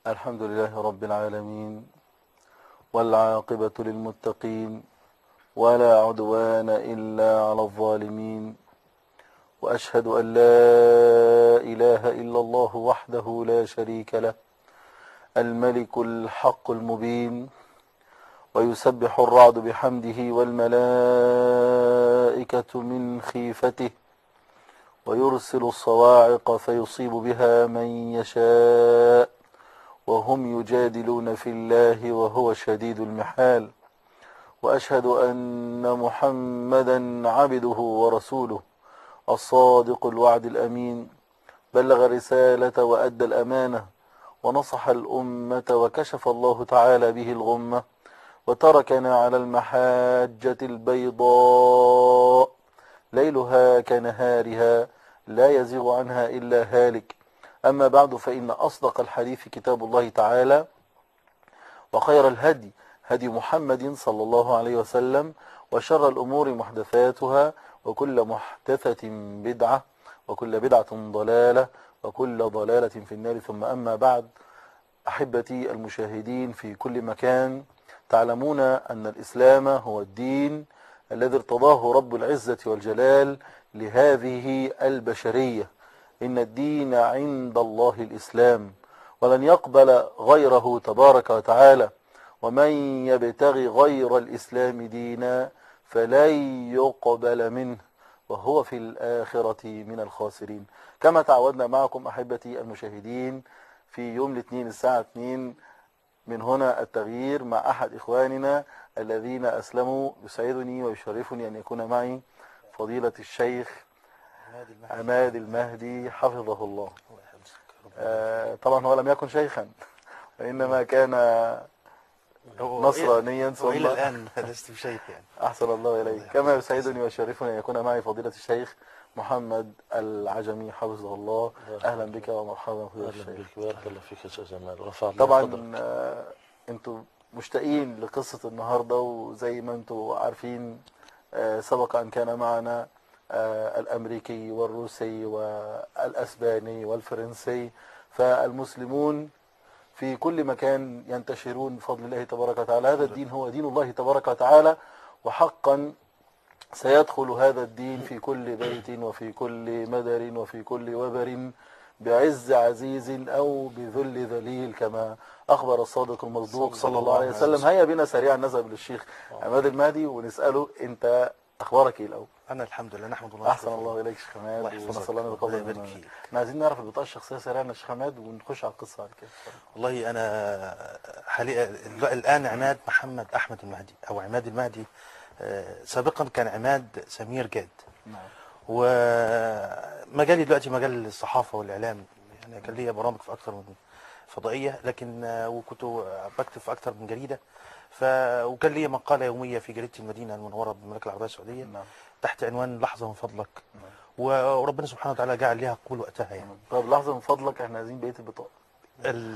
الحمد لله رب العالمين والعاقبة للمتقين ولا عدوان إلا على الظالمين وأشهد أن لا إله إلا الله وحده لا شريك له الملك الحق المبين ويسبح الرعد بحمده والملائكة من خيفته ويرسل الصواعق فيصيب بها من يشاء وهم يجادلون في الله وهو شديد المحال وأشهد أن محمدا عبده ورسوله الصادق الوعد الأمين بلغ الرسالة وأدى الأمانة ونصح الأمة وكشف الله تعالى به الغمة وتركنا على المحاجة البيضاء ليلها كنهارها لا يزيغ عنها إلا هالك أما بعد فإن أصدق الحديث كتاب الله تعالى وخير الهدي هدي محمد صلى الله عليه وسلم وشر الأمور محدثاتها وكل محدثة بدعة وكل بدعة ضلالة وكل ضلالة في النار ثم أما بعد أحبتي المشاهدين في كل مكان تعلمون أن الإسلام هو الدين الذي ارتضاه رب العزة والجلال لهذه البشرية إن الدين عند الله الإسلام ولن يقبل غيره تبارك وتعالى ومن يبتغي غير الإسلام دينا فلن يقبل منه وهو في الآخرة من الخاسرين كما تعودنا معكم أحبتي المشاهدين في يوم الاثنين الساعة 2 من هنا التغيير مع أحد إخواننا الذين أسلموا يسعدني ويشرفني أن يكون معي فضيلة الشيخ عماد المهدي حفظه الله آه طبعا هو لم يكن شيخا وإنما كان نصرانيا ثم وإلى الآن لست بشيخ يعني أحسن الله إليك كما يسعدني ويشرفني أن يكون معي فضيلة الشيخ محمد العجمي حفظه الله أهلا بك ومرحبا فضيلة اهلا الشيخ بك بارك الله فيك يا استاذ جمال رفع الله طبعا قدرك. آه، انتوا مشتاقين لقصة النهاردة وزي ما انتوا عارفين آه، سبق أن كان معنا آه، الأمريكي والروسي والأسباني والفرنسي فالمسلمون في كل مكان ينتشرون بفضل الله تبارك وتعالى هذا الدين هو دين الله تبارك وتعالى وحقا سيدخل هذا الدين في كل بيت وفي كل مدر وفي كل وبر بعز عزيز أو بذل ذليل كما أخبر الصادق المصدوق صلى الله عليه وسلم هيا بنا سريعا نذهب للشيخ عماد المهدي ونسأله أنت أخبارك إيه الأول أنا الحمد لله نحمد الله أحسن الله إليك شيخ حماد الله يحفظك. ونسأل الله أن يتقبل الله يبارك منا. فيك. احنا عايزين نعرف البطاقة الشخصية سريعا يا شيخ حماد ونخش على القصة بعد كده والله أنا حاليا الآن عماد محمد أحمد المهدي أو عماد المهدي آه، سابقا كان عماد سمير جاد نعم ومجالي دلوقتي مجال الصحافة والإعلام يعني كان ليا برامج في أكثر من فضائية لكن آه، وكنت بكتب في أكثر من جريدة ف وكان ليا مقالة يومية في جريدة المدينة المنورة بالمملكة العربية السعودية نعم تحت عنوان لحظة من فضلك نعم. وربنا سبحانه وتعالى جعل ليها قبول وقتها يعني طب لحظة من فضلك احنا عايزين بقية البطاقة ال...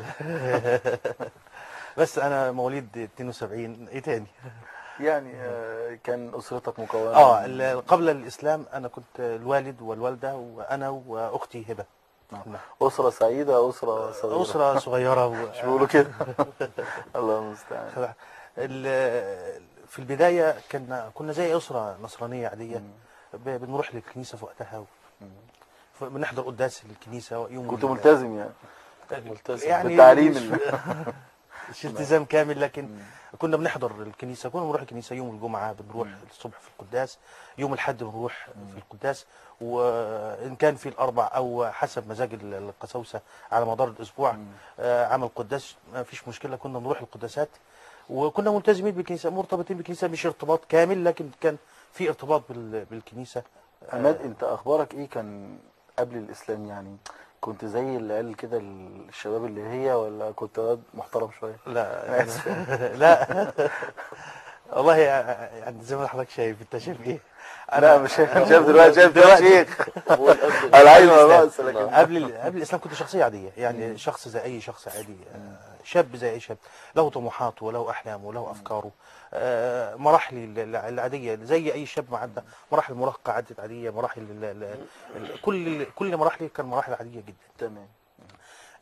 بس انا مواليد 72 ايه تاني يعني آه، كان أسرتك مكونة اه من- ال- قبل الاسلام انا كنت الوالد والوالده وانا واختي هبه نعم. نعم. أسرة سعيدة أسرة صغيرة اسره صغيره و... مش بيقولوا كده الله المستعان ال- في البدايه كنا كنا زي اسره نصرانيه عاديه مم. ب- بنروح للكنيسه في وقتها و... مم. ف- بنحضر قداس الكنيسه يوم كنت ال- ملتزم يعني ملتزم يعني بالتعليم مش- ال- مش التزام كامل لكن كنا بنحضر الكنيسه كنا بنروح الكنيسه يوم الجمعه بنروح مم. الصبح في القداس يوم الاحد بنروح في القداس وان كان في الاربع او حسب مزاج ال- القساوسه على مدار الاسبوع مم. آه، عمل قداس ما فيش مشكله كنا نروح القداسات وكنا ملتزمين بالكنيسه مرتبطين بالكنيسه مش ارتباط كامل لكن كان في ارتباط بال- بالكنيسه عماد انت اخبارك ايه كان قبل الاسلام يعني كنت زي العيال كده الشباب اللي هي ولا كنت واد محترم شويه لا أنا آسف. لا والله يعني زي ما حضرتك شايف انت شايف ايه لا مش شايف شايف دلوقتي شايف دلوقتي شيخ هو قبل- العين قبل والراس الإسلام. لكن نعم. قبل ال- قبل الاسلام كنت شخصيه عاديه يعني شخص زي اي شخص عادي آه، شاب زي اي شاب له طموحاته وله احلامه وله افكاره آه، مراحلي ال- ال- العاديه زي اي شاب عدى مراحل المراهقه عدت عاديه مراحل ال- ال- ال- كل كل مراحلي كان مراحل عاديه جدا تمام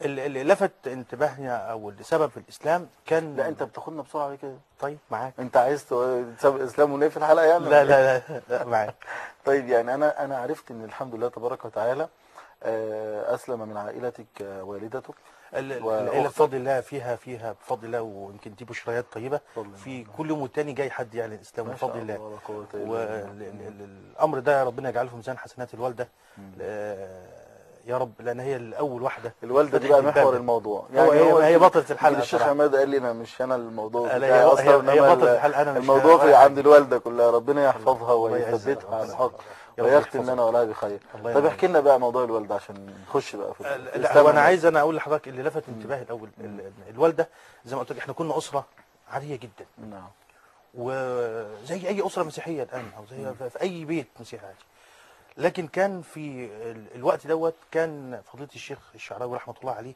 اللي اللي لفت انتباهنا او اللي سبب في الاسلام كان لا انت بتاخدنا بسرعه ليه كده طيب معاك انت عايز تسبب الاسلام ونقفل الحلقه يعني لا لا لا, لا معاك طيب يعني انا انا عرفت ان الحمد لله تبارك وتعالى آه، اسلم من عائلتك آه، والدتك ال- ال- وأختك. العيله بفضل الله فيها فيها بفضل الله ويمكن دي بشريات طيبه بفضل الله. في كل يوم والتاني جاي حد يعلن الاسلام ما شاء بفضل الله لا قوة إلا بالله. والامر ده ربنا يجعله في ميزان حسنات الوالده آه، يا رب لان هي الاول واحده الوالده دي فتحت بقى الباب محور ده. الموضوع هو هي- هي بطلة الحلقة الشيخ صراحة. عماد قال لي انا مش انا الموضوع لا، بتاعي هي- اصلا هي- هي إنما بطلة ال- الحلقة، أنا مش الموضوع ولا في حاجة. عند الوالده كلها ربنا يحفظها الله يعزها. ويثبتها على الحق يا رب ويختم يحفظها. لنا ولها بخير الله طب يبارك احكي لنا بقى موضوع الوالده عشان نخش بقى في لا الإسلام هو انا عن- عايز انا اقول لحضرتك اللي لفت انتباهي الاول ال- الوالده زي ما قلت لك احنا كنا اسره عاديه جدا نعم وزي اي اسره مسيحيه الان او زي في- في اي بيت مسيحي عادي لكن كان في ال- الوقت دوت كان فضيله الشيخ الشعراوي رحمه الله عليه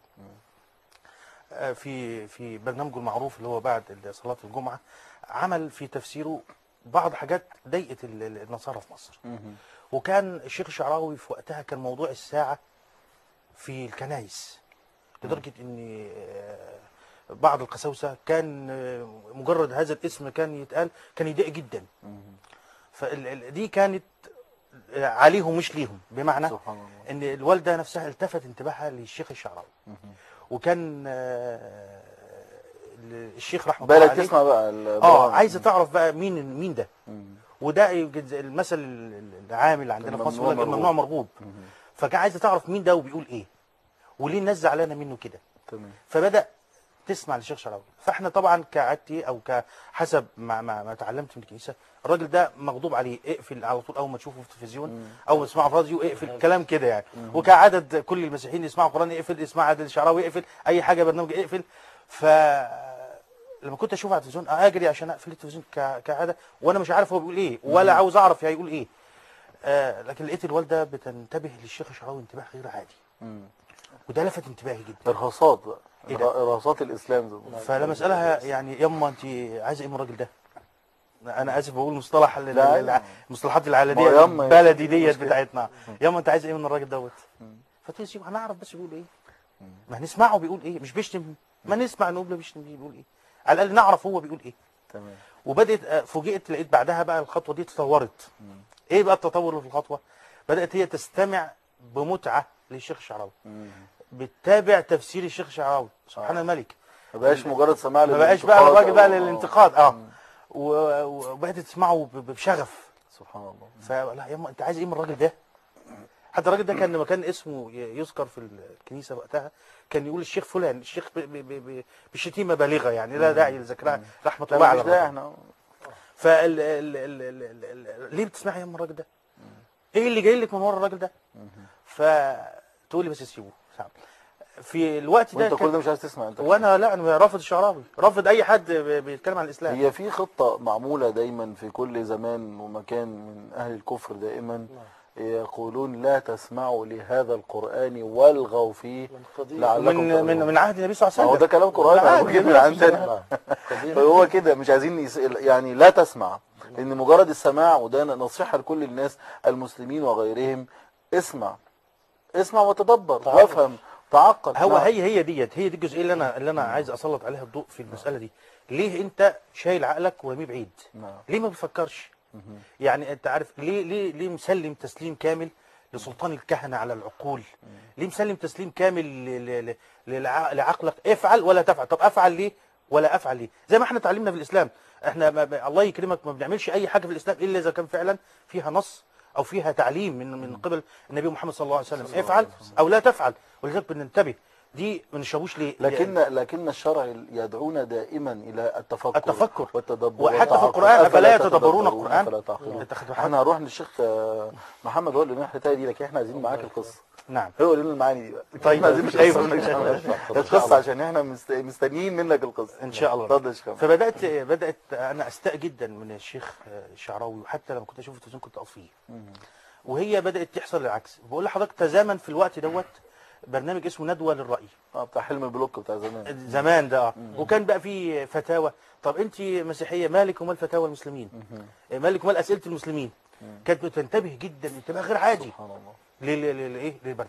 آه، في في برنامجه المعروف اللي هو بعد صلاه الجمعه عمل في تفسيره بعض حاجات ضايقت ال- ال- النصارى في مصر مهم. وكان الشيخ الشعراوي في وقتها كان موضوع الساعة في الكنائس لدرجة ان آه، بعض القساوسة كان آه، مجرد هذا الاسم كان يتقال كان يضايق جدا مهم. فدي كانت آه، عليهم مش ليهم بمعنى سبحان الله ان الوالدة نفسها التفت انتباهها للشيخ الشعراوي مهم. وكان آه، الشيخ رحمه الله بالك عليه تسمع بقى اه عايزه تعرف بقى مين مين ده مم. وده يوجد زي المثل العام اللي عندنا في مصر الممنوع يقول لك مرغوب. الممنوع مرغوب مهم. فكان عايزه تعرف مين ده وبيقول ايه وليه الناس زعلانه منه كده تمام فبدا تسمع للشيخ شعراوي فاحنا طبعا كعادتي او كحسب ما, ما, ما تعلمت من الكنيسه الراجل ده مغضوب عليه اقفل على طول اول ما تشوفه في التلفزيون او ما تسمعه في راديو اقفل كلام كده يعني وكعدد كل المسيحيين يسمعوا قران اقفل اسمع عادل الشعراوي اقفل اي حاجه برنامج اقفل ف لما كنت اشوفه على التلفزيون اجري عشان اقفل التلفزيون كع- كعاده وانا مش عارف هو بيقول ايه ولا عاوز اعرف هيقول ايه آه لكن لقيت الوالده بتنتبه للشيخ الشعراوي انتباه غير عادي مم. وده لفت انتباهي جدا ارهاصات بقى إيه ده؟ ارهاصات الاسلام زي ما بيقولوا. فلما اسالها يعني يما انت عايزه ايه من الراجل ده؟ انا اسف بقول مصطلح ال- لا، ال- لا. المصطلحات ما العالميه يما البلدي ديت مشكلة. بتاعتنا يما انت عايزه ايه من الراجل دوت؟ فقلت له سيب هنعرف بس بيقول ايه ما هنسمعه بيقول ايه مش بيشتم ما نسمع نقول له بيشتم بيقول ايه على الاقل نعرف هو بيقول ايه تمام وبدات آه، فوجئت لقيت بعدها بقى الخطوه دي تطورت ايه بقى التطور اللي في الخطوه بدات هي تستمع بمتعه للشيخ الشعراوي مم. بتتابع تفسير الشيخ الشعراوي سبحان آه. الملك ما بقاش مجرد سماع ما بقاش بقى للانتقاد الراجل بقى أو- للانتقاد اه و- وبقيت تسمعه ب- بشغف سبحان الله فلا يا انت عايز ايه من الراجل ده حتى الراجل ده كان لما كان اسمه ي- يذكر في الكنيسه وقتها كان يقول الشيخ فلان الشيخ ب- ب- ب- ب- بشتيمه بالغه يعني لا داعي لذكرها رحمه الله لا على مش ده الرجل. احنا فال ال ال ال ال ال ليه بتسمعي يا ام الراجل ده؟ ايه اللي جاي لك من ورا الراجل ده؟ فتقول لي بس سيبوه سامع. في الوقت ده وانت كل كان- ده مش عايز تسمع انت وانا لا انا رافض الشعراوي رافض اي حد ب- بيتكلم عن الاسلام هي في خطة معمولة دايما في كل زمان ومكان من أهل الكفر دائما يقولون لا تسمعوا لهذا القرآن والغوا فيه لعلكم من من تغلبون. من عهد النبي صلى الله عليه هو وسلم ده كلام قرآن لا، هو دي كده ناس عندنا فهو كده مش عايزين يس... يعني لا تسمع لأن مجرد السماع وده نصيحة لكل الناس المسلمين وغيرهم اسمع اسمع وتدبر وافهم تعقل هو نعم. هي هي ديت هي دي الجزئيه اللي انا اللي انا عايز اسلط عليها الضوء في المساله دي ليه انت شايل عقلك ورميه بعيد نعم. ليه ما بتفكرش يعني انت عارف ليه ليه ليه مسلم تسليم كامل لسلطان الكهنه على العقول ليه مسلم تسليم كامل ل- ل- ل- للع- لعقلك افعل ولا تفعل طب افعل ليه ولا افعل ليه زي ما احنا اتعلمنا في الاسلام احنا ما ما- الله يكرمك ما بنعملش اي حاجه في الاسلام الا اذا كان فعلا فيها نص او فيها تعليم من من قبل النبي محمد صلى الله عليه وسلم افعل او لا تفعل ولذلك بننتبه دي ما نشربوش ليه لكن لكن الشرع يدعونا دائما الى التفكر التفكر. والتدبر وحتى في والتعقل. القرآن أفلا يتدبرون تتدبرون القرآن؟ أفلا تعقلون أنت خدت بالك؟ احنا هنروح للشيخ آه، محمد هو اللي لنا الحكايه دي لكن احنا عايزين معاك القصه نعم هو اللي لنا المعاني دي بقى طيب. احنا عايزين مش أيوة. قصه منك يا محمد. القصه عشان احنا مست- مستنيين منك القصه ان شاء الله اتفضل يا شيخ محمد. فبدات بدات انا استاء جدا من الشيخ الشعراوي وحتى لما كنت اشوف التلفزيون كنت اقف فيه وهي بدات تحصل العكس بقول لحضرتك تزامن في الوقت دوت برنامج اسمه ندوه للراي اه بتاع حلم البلوك بتاع زمان زمان ده اه وكان بقى في فتاوى طب انت مسيحيه مالك ومال فتاوى المسلمين مالك ومال اسئله المسلمين كانت بتنتبه جدا انتباه غير عادي سبحان الله لل- لل- للايه للبرنامج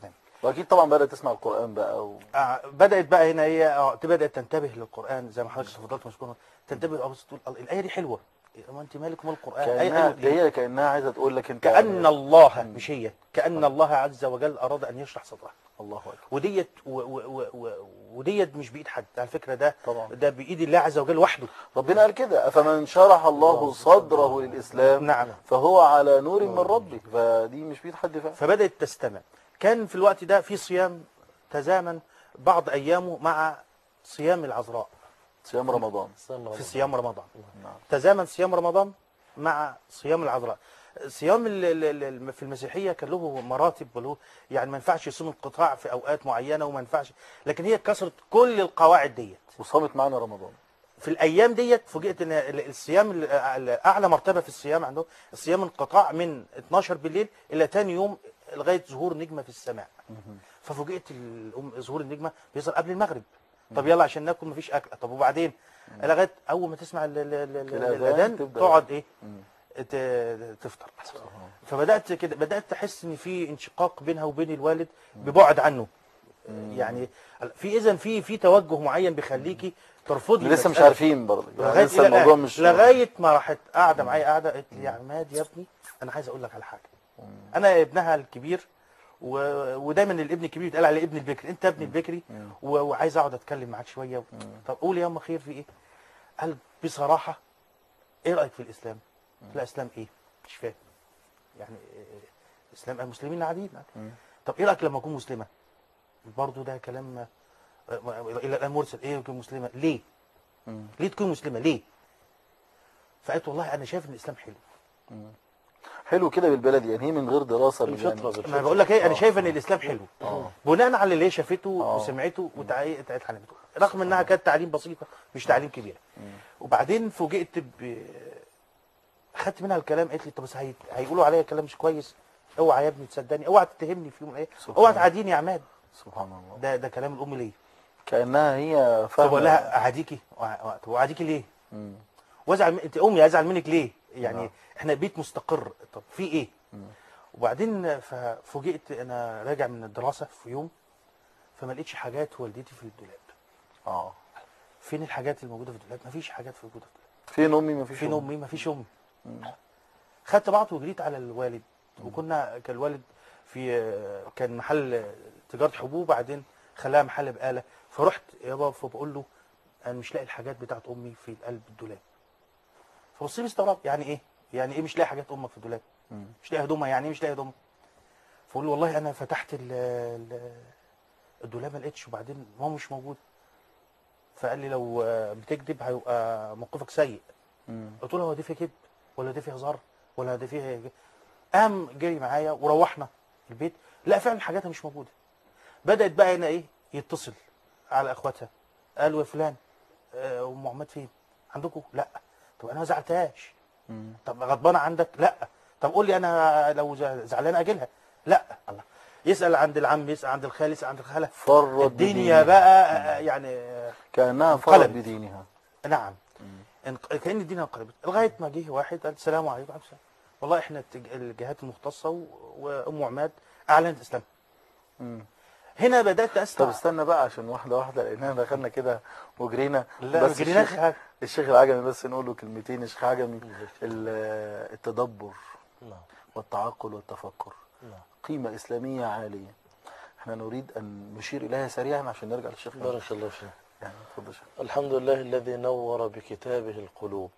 واكيد طبعا بدات تسمع القران بقى و... آه، بدات بقى هنا هي آه، بدات تنتبه للقران زي ما حضرتك تفضلت مشكورا تنتبه اه بس تقول الله، الايه دي حلوه ما انت مالك ومال القران أي كانها حلوة ده دي. هي كانها عايزه تقول لك انت كان الله مش هي كان الله عز وجل اراد ان يشرح صدرها الله اكبر وديت و- و- و- و- وديت مش بايد حد على فكره ده طبعا. ده بايد الله عز وجل وحده ربنا قال كده افمن شرح الله صدره للاسلام نعم فهو على نور من ربه فدي مش بيد حد فعلا فبدات تستمع كان في الوقت ده في صيام تزامن بعض ايامه مع صيام العذراء صيام رمضان في صيام رمضان نعم. تزامن صيام رمضان مع صيام العذراء صيام ال- ال- ال- في المسيحيه كان له مراتب وله يعني ما ينفعش يصوم انقطاع في اوقات معينه وما ينفعش لكن هي كسرت كل القواعد ديت وصامت معانا رمضان في الايام ديت فوجئت ان ال- الصيام ال- ال- اعلى مرتبه في الصيام عندهم الصيام انقطاع من 12 بالليل الى ثاني يوم لغايه ظهور نجمه في السماء ففوجئت الام ظهور النجمه بيظهر قبل المغرب طب يلا عشان ناكل مفيش اكل طب وبعدين لغايه اول ما تسمع ال- ال- ال- ال- الأذان الاذان تبدأ. تقعد ايه مم. ت- تفطر فبدات كده بدات تحس ان في انشقاق بينها وبين الوالد ببعد عنه يعني في اذا في في توجه معين بيخليكي ترفضي لسه مش المسألة. عارفين برضه يعني لغايه لسه إلى الموضوع الآن. مش لغايه ما راحت قاعده معايا قاعده قالت لي يا عماد يا ابني انا عايز اقول لك على حاجه انا ابنها الكبير و... ودايما الابن الكبير بيتقال عليه ابن البكري انت ابن البكري و... وعايز اقعد اتكلم معاك شويه طب قول يا ام خير في ايه قال بصراحه ايه رايك في الاسلام لا اسلام ايه مش فاهم يعني إيه؟ اسلام المسلمين عاديين طب ايه رايك لما اكون مسلمه برضه ده كلام آه، آه، الى الان مرسل ايه تكون مسلمه ليه مم. ليه تكون مسلمه ليه فقالت والله انا شايف ان الاسلام حلو حلو كده بالبلدي يعني هي من غير دراسه من الفطرة يعني بالفطرة. ما بقول لك ايه انا شايف ان الاسلام حلو آه. بناء على اللي هي شافته آه. وسمعته وتع- اتعلمته رغم انها كانت تعليم بسيطه مش تعليم كبير وبعدين فوجئت ب خدت منها الكلام قالت لي طب بس هي... هيقولوا عليا كلام مش كويس اوعى يا ابني تصدقني اوعى تتهمني في يوم من الايام سبحان اوعى الله. تعاديني يا عماد سبحان الله ده ده كلام الام ليه كانها هي طب فاهمه اقول لها اعاديكي وأع- طب اعاديكي ليه مم. وازعل من... انت امي ازعل منك ليه يعني نعم. احنا بيت مستقر طب في ايه وبعدين ففوجئت انا راجع من الدراسه في يوم فما لقيتش حاجات والدتي في الدولاب اه فين الحاجات الموجوده في الدولاب مفيش حاجات موجوده في الدولاب فين امي ما فيش فين امي مفيش امي خدت بعض وجريت على الوالد وكنا كان الوالد في كان محل تجاره حبوب بعدين خلاها محل بقاله فرحت يابا فبقول له انا مش لاقي الحاجات بتاعت امي في قلب الدولاب فبص لي استغرب يعني ايه يعني ايه مش لاقي حاجات امك في الدولاب مم. مش لاقي هدومها يعني ايه مش لاقي هدومها فقول له والله انا فتحت ال- ال- الدولاب ما لقيتش وبعدين ماما مش موجود فقال لي لو آه، بتكذب هيبقى موقفك سيء مم. قلت له هو دي فيه كذب ولا دي فيه هزار ولا دي فيه قام جري معايا وروحنا البيت لا فعلا حاجاتها مش موجوده بدات بقى هنا ايه يتصل على اخواتها قالوا يا فلان آه، ام عماد فين عندكم لا طب انا ما زعلتهاش مم. طب غضبانه عندك لا طب قول لي انا لو ز- زعلانه اجلها لا الله يسال عند العم يسال عند الخال يسال عند الخاله فرت الدنيا بدينها. بقى آه، يعني آه، كانها فرت انقلبت. بدينها نعم انق- كان الدنيا انقلبت لغايه ما جه واحد قال السلام عليكم وعليكم السلام والله احنا التج- الجهات المختصه و- وام عماد اعلنت اسلام مم. هنا بدات طب اسمع استنى بقى عشان واحده واحده لاننا دخلنا كده وجرينا لا بس جريناش الشيخ, حاجه الشيخ العجمي بس نقول له كلمتين الشيخ العجمي ال- التدبر نعم والتعقل والتفكر نعم قيمة إسلامية عالية احنا نريد أن نشير إليها سريعا عشان نرجع للشيخ العجمي. بارك الله فيك يعني اتفضل يا شيخ. الحمد لله الذي نور بكتابه القلوب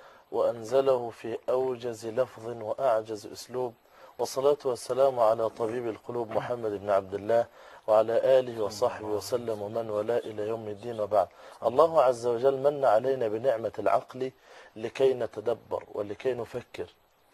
وأنزله في أوجز لفظ وأعجز أسلوب والصلاة والسلام على طبيب القلوب محمد بن عبد الله وعلى آله وصحبه وسلم ومن ولا إلى يوم الدين وبعد الله عز وجل من علينا بنعمة العقل لكي نتدبر ولكي نفكر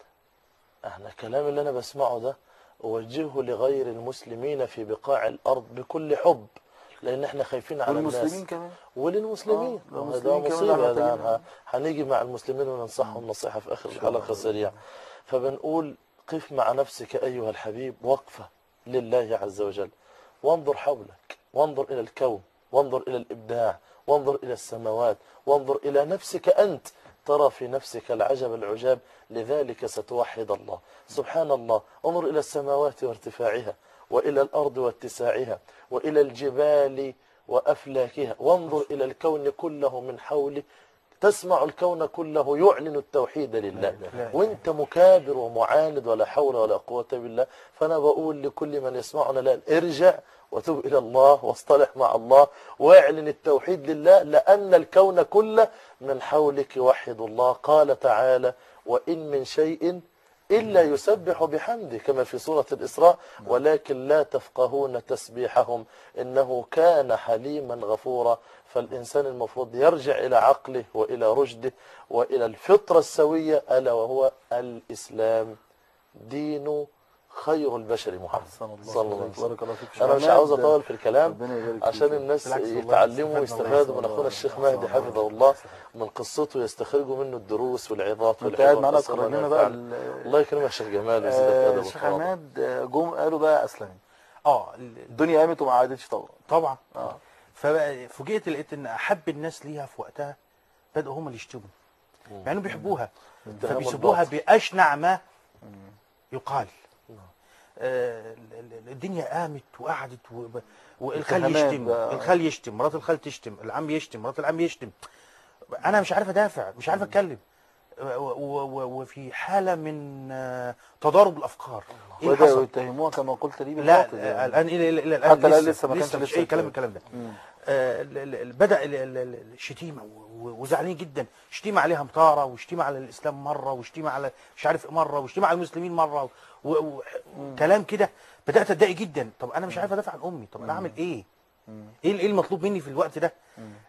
احنا الكلام اللي أنا بسمعه ده أوجهه لغير المسلمين في بقاع الأرض بكل حب لأن احنا خايفين على الناس والمسلمين كمان وللمسلمين آه، لو ده مسلمين كمان مصيبة محتاجين. ده ه- هنيجي مع المسلمين وننصحهم نصيحة في آخر الحلقة سريعة فبنقول قف مع نفسك أيها الحبيب وقفة لله عز وجل وانظر حولك وانظر إلى الكون وانظر إلى الإبداع وانظر إلى السماوات وانظر إلى نفسك أنت ترى في نفسك العجب العجاب لذلك ستوحد الله سبحان الله انظر إلى السماوات وارتفاعها وإلى الأرض واتساعها وإلى الجبال وأفلاكها وانظر إلى الكون كله من حولك تسمع الكون كله يعلن التوحيد لله لا. وانت مكابر ومعاند ولا حول ولا قوة بالله فأنا بقول لكل من يسمعنا الآن ارجع وتوب إلى الله واصطلح مع الله واعلن التوحيد لله لأن الكون كله من حولك يوحد الله قال تعالى وإن من شيء إلا يسبح بحمده كما في سورة الإسراء ولكن لا تفقهون تسبيحهم إنه كان حليما غفورا فالإنسان المفروض يرجع إلى عقله وإلى رشده وإلى الفطرة السوية ألا وهو الإسلام دين خير البشر محمد أحسن الله صلى الله عليه عليك. وسلم بارك الله فيك أنا مش شيخ عاوز عماد، أطول في الكلام ربنا يبارك فيك. عشان الناس بالعكس والله يتعلموا استفدنا ويستفادوا من والله. أخونا الشيخ الله مهدي يسلمك. حفظه الله من قصته يستخرجوا منه الدروس والعظات انت والعبر قاعد معانا نسأل الله تقرا لنا أن بقى ينفعنا. ال- الله يكرمك يا شيخ جمال ويزيدك آه، أدب الشيخ وتواضع. عماد آه، جم قالوا بقى اسلمي اه ال- الدنيا قامت وما عادتش طبعا طبعا اه فبقى فوجئت لقيت ان احب الناس ليها في وقتها بدأوا هم اللي يشتموا مع انهم بيحبوها اتهام فبيسبوها الباطل. باشنع ما يقال آه، ال- ال- الدنيا قامت وقعدت وب- والخال اتهامات يشتم بقى. الخال يشتم مرات الخال تشتم العم يشتم مرات العم يشتم انا مش عارف ادافع مش عارف اتكلم و- و- و- وفي حاله من آه، تضارب الافكار ايه اللي بدأوا حصل يتهموها كما قلت لي لا بالباطل يعني. آه، الان الى الى الان حتى الآن لسه ما كانش لسه مش لسه اي كلام الكلام. الكلام ده مم. آه، ال- ال- ال- بدا ال- ال- ال- الشتيمه و- و- وزعلانين جدا شتيمه عليها مطاره وشتيمه على الاسلام مره وشتيمه على مش عارف إيه مره وشتيمه على المسلمين مره وكلام كده بدات اتضايق جدا طب انا مش عارف ادافع عن امي طب انا اعمل ايه ايه ايه المطلوب مني في الوقت ده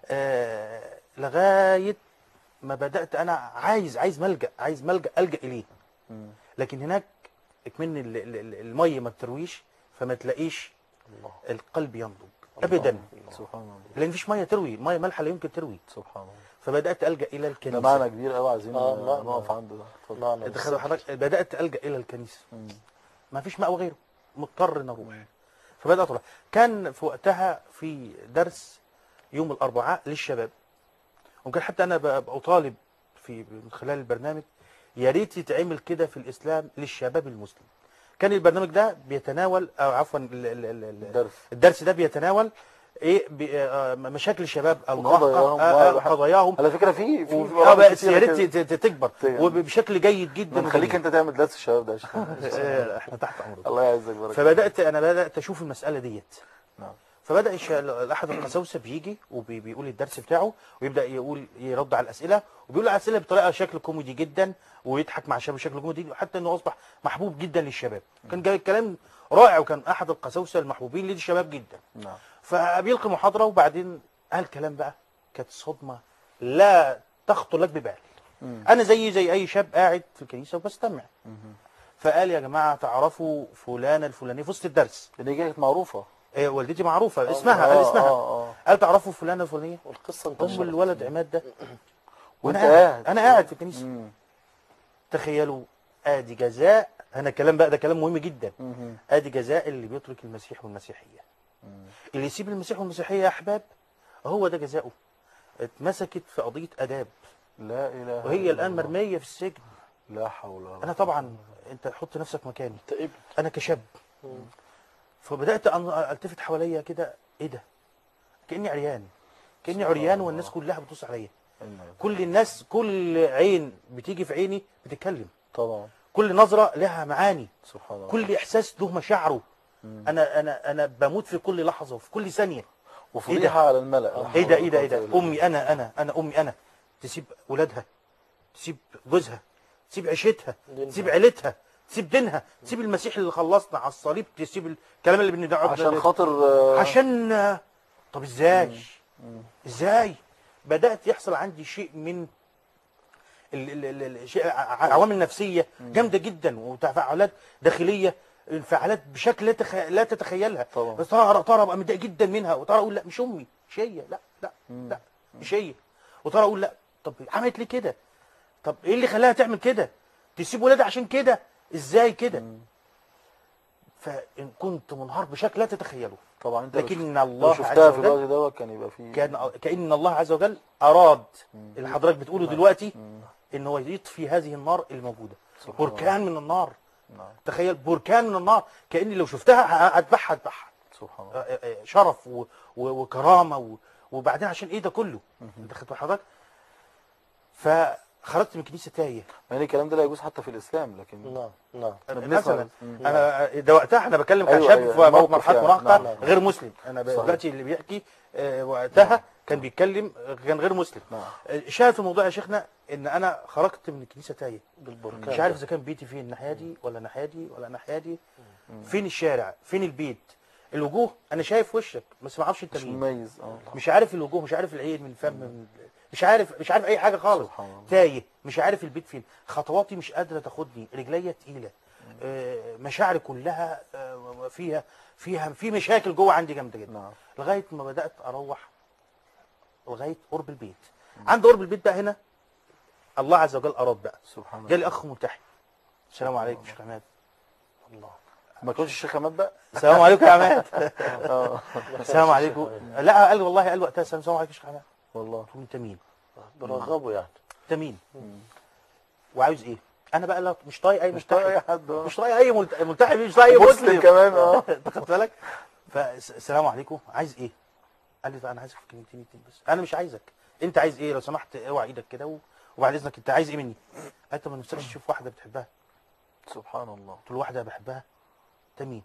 آه لغايه ما بدات انا عايز عايز ملجا عايز ملجا الجا اليه مم. لكن هناك اكمن ال- ال- ال- الميه ما بترويش فما تلاقيش الله. القلب ينضج ابدا سبحان الله لان مفيش ميه تروي الميه مالحه لا يمكن تروي سبحان الله فبدات الجا الى ده الكنيسه معنى كبير قوي عايزين آه، آه معنى. نقف عنده ده اتفضل. معنى انت خد حضرتك بدات الجا الى الكنيسه مم. ما فيش ماء وغيره مضطر ان اروح فبدات اروح كان في وقتها في درس يوم الاربعاء للشباب وكان حتى انا ب- بطالب في من خلال البرنامج يا ريت يتعمل كده في الاسلام للشباب المسلم كان البرنامج ده بيتناول او عفوا ال- ال- ال- ال- الدرس الدرس ده بيتناول ايه بي- آه، مشاكل الشباب وقضاياهم. المراهقه آه، آه، و- قضاياهم على فكره في في و- برامج اه بس كتيرة يا ريت كده. ت- ت- تكبر تكبر. وبشكل جيد جدا نخليك وجميل. انت تعمل درس الشباب ده يا شيخ آه، احنا تحت امرك الله يعزك بارك فبدات انا بدات اشوف المساله ديت نعم فبدا الش- احد القساوسه بيجي وبيقول الدرس بتاعه ويبدا يقول يرد على الاسئله وبيقول الاسئله بطريقه شكل كوميدي جدا ويضحك مع الشباب بشكل كوميدي حتى انه اصبح محبوب جدا للشباب كان جاي الكلام رائع وكان احد القساوسه المحبوبين للشباب جدا نعم فبيلقي محاضره وبعدين قال كلام بقى كانت صدمه لا تخطر لك ببال مم. انا زي زي اي شاب قاعد في الكنيسه وبستمع مم. فقال يا جماعه تعرفوا فلانه الفلانيه في وسط الدرس لان هي كانت معروفه إيه والدتي معروفه اسمها قال آه، اسمها اه اه قال تعرفوا فلانه الفلانيه والقصة ام انتشرت الولد عماد ده وانت وانا قاعد قاعد انا قاعد في الكنيسه مم. تخيلوا ادي جزاء انا الكلام بقى ده كلام مهم جدا مم. ادي جزاء اللي بيترك المسيح والمسيحيه مم. اللي يسيب المسيح والمسيحيه يا احباب هو ده جزاؤه اتمسكت في قضيه اداب لا اله وهي إلا الان الله. مرميه في السجن لا حول ولا انا طبعا انت حط نفسك مكاني انت ابن انا كشاب فبدات أن- التفت حواليا كده ايه ده كاني عريان كاني سبحان عريان الله. والناس كلها بتبص عليا إلا كل الناس كل عين بتيجي في عيني بتتكلم طبعا كل نظره لها معاني سبحان الله كل احساس له مشاعره مم. انا انا انا بموت في كل لحظه وفي كل ثانيه وفضيحه على الملأ لا ايه حول ده ولا ايه ده ايه قوة ده إلا بالله. امي انا انا انا امي انا تسيب ولادها تسيب جوزها تسيب عيشتها دينها. تسيب عيلتها تسيب دينها تسيب المسيح اللي خلصنا على الصليب تسيب الكلام اللي بندعوه عشان خاطر آه، عشان آه، طب ازاي مم. ازاي بدات يحصل عندي شيء من ال- ال- ال- ال- شيء- ع- عوامل نفسيه جامده جدا وتفاعلات داخليه انفعالات بشكل لا, تخ... لا تتخيلها طبعا. بس ترى ترى ابقى متضايق جدا منها وترى اقول لا مش امي مش هي لا لا مم. لا مش هي وترى اقول لا طب عملت ليه كده طب ايه اللي خلاها تعمل كده تسيب ولادها عشان كده ازاي كده مم. فان كنت منهار بشكل لا تتخيله طبعا انت لو لكن شفت- الله لو عز شفتها في وجل الوقت دوت كان يبقى في كان كأن الله عز وجل أراد اللي حضرتك بتقوله دلوقتي مم. إن هو يطفي هذه النار الموجودة سبحان بركان من النار نعم تخيل بركان من النار كاني لو شفتها ه- هذبحها هذبحها سبحان آه، الله آه، آه، شرف و- و- وكرامه و- وبعدين عشان ايه ده كله انت خدت بال حضرتك فخرجت من الكنيسه تايه يعني الكلام ده لا يجوز حتى في الاسلام لكن نعم نعم أنا بنسمع مثلا بس. مم. انا ده وقتها انا بتكلم أيوة، كشاب أيوة، في موقف مرحله يعني. مراهقه نعم. غير مسلم انا صحيح. دلوقتي اللي بيحكي آه، وقتها كان بيتكلم آه، كان غير مسلم نعم شاهد في الموضوع يا شيخنا ان انا خرجت من الكنيسه تايه بالبركان مش عارف اذا كان بيتي فين الناحيه دي ولا الناحيه دي ولا الناحيه دي فين الشارع فين البيت الوجوه انا شايف وشك بس ما اعرفش انت مش مين مميز اه مش عارف الوجوه مش عارف العين من الفم من مش عارف مش عارف اي حاجه خالص سبحان الله. تايه مش عارف البيت فين خطواتي مش قادره تاخدني رجليا تقيله آه، مشاعري كلها آه، فيها فيها في مشاكل جوه عندي جامده جدا نعم لغايه ما بدات اروح لغايه قرب البيت عند قرب البيت بقى هنا الله عز وجل اراد بقى سبحان الله جالي اخ ملتحي السلام عليكم شيخ عماد الله ما كنتش الشيخ عماد بقى السلام عليكم يا عماد اه السلام عليكم لا قال والله قال وقتها السلام عليكم يا شيخ عماد والله قلت له انت مين برغبه يعني انت مين وعاوز ايه انا بقى لا مش طايق اي مش طايق اي ملتحي حد آه. مش طايق اي ملت- ملتحي مش طايق اي مسلم مسلم كمان اه انت خدت بالك فالسلام عليكم عايز ايه قال لي انا عايزك في كلمتين اتنين بس انا مش عايزك انت عايز ايه لو سمحت اوعى ايدك كده و- وبعد اذنك انت عايز ايه مني قال طب ما نفسكش تشوف واحده بتحبها سبحان الله قلت له واحده بحبها انت مين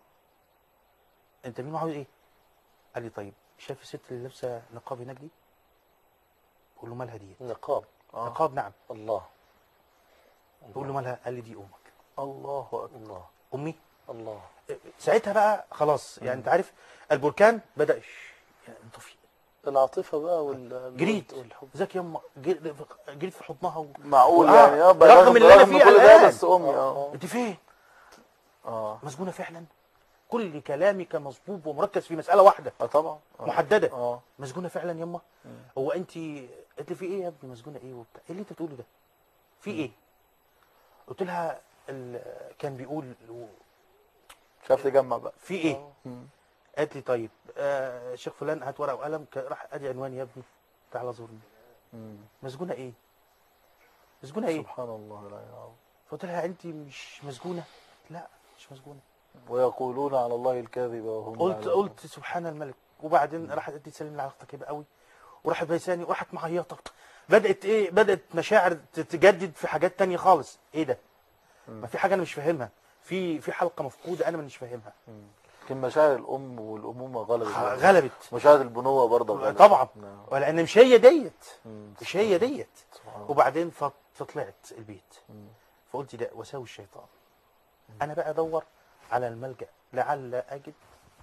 انت مين وعاوز ايه قال لي طيب شايف الست اللي لابسه نقاب هناك دي بقول له مالها دي نقاب آه. نقاب نعم الله بقول له مالها قال لي دي امك الله اكبر الله امي الله ساعتها بقى خلاص يعني انت عارف البركان بدا ش- يعني انطفي العاطفة بقى وال جريت والحب ازيك يما جريت جريت في حضنها و... معقول آه، يعني اه رغم اللي أنا رغم فيه كل ده الآن. بس امي اه انت فين اه مسجونه فعلا كل كلامي كان مصبوب ومركز في مساله واحده اه طبعا آه. محدده اه مسجونه فعلا يما هو انت قلت لي في ايه يا ابني مسجونه ايه وبتاع ايه اللي انت بتقوله ده في ايه قلت لها ال... كان بيقول مش عارف تجمع بقى في ايه مم. قالت لي طيب آه شيخ فلان هات ورقه وقلم ك- راح ادي عنوان يا ابني تعالى زورني مم. مسجونه ايه مسجونه ايه سبحان الله لا يعلم فقلت لها انت مش مسجونه لا مش مسجونه ويقولون على الله الكاذب وهم قلت يعلمون. قلت سبحان الملك وبعدين راحت قالت لي سلم لي على اختك كده قوي وراحت بيساني وراحت معيطه بدات ايه بدات مشاعر تتجدد في حاجات تانية خالص ايه ده ما في حاجه انا مش فاهمها في في حلقه مفقوده انا مش فاهمها لكن مشاعر الام والامومه غلبت غلبت مشاعر البنوه برضه غلبت. طبعا نعم. ولان مش هي ديت مم. مش هي ديت سبحان الله. وبعدين فط- فطلعت البيت مم. فقلت ده وساوي الشيطان انا بقى ادور على الملجا لعل اجد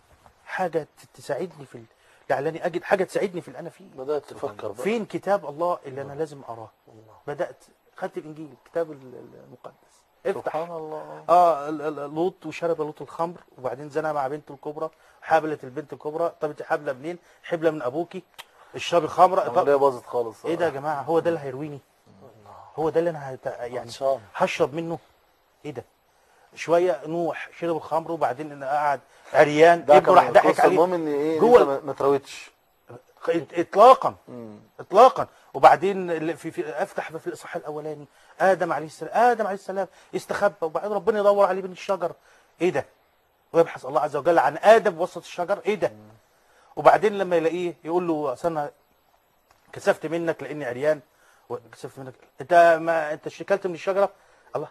حاجه ت- تساعدني في ال... لعلني اجد حاجه تساعدني في اللي انا فيه بدأت تفكر بقى فين كتاب الله اللي انا لازم اقراه الله بدات خدت الانجيل الكتاب ال- ال- المقدس افتح سبحان الله اه ال- ال- لوط وشرب لوط الخمر وبعدين زنى مع بنته الكبرى حابلت البنت الكبرى طب انت حابله منين حبله من ابوكي اشربي خمره العمليه طب باظت خالص ايه ده يا جماعه هو ده اللي هيرويني هو ده اللي انا هت... يعني عطشان هشرب منه ايه ده شويه نوح شرب الخمر وبعدين انا قعد عريان ده ابنه راح كان ضحك القصة عليه المهم ان ايه إن جوه انت ما- ما تراودش إط- اطلاقا مم. اطلاقا وبعدين ال- في, في افتح في الاصحاح الاولاني ادم عليه السلام ادم عليه السلام استخبى وبعدين ربنا يدور عليه بين الشجر ايه ده ويبحث الله عز وجل عن ادم وسط الشجر ايه ده وبعدين لما يلاقيه يقول له أصل انا كسفت منك لاني عريان وكسفت منك انت ما انت شكلت من الشجره الله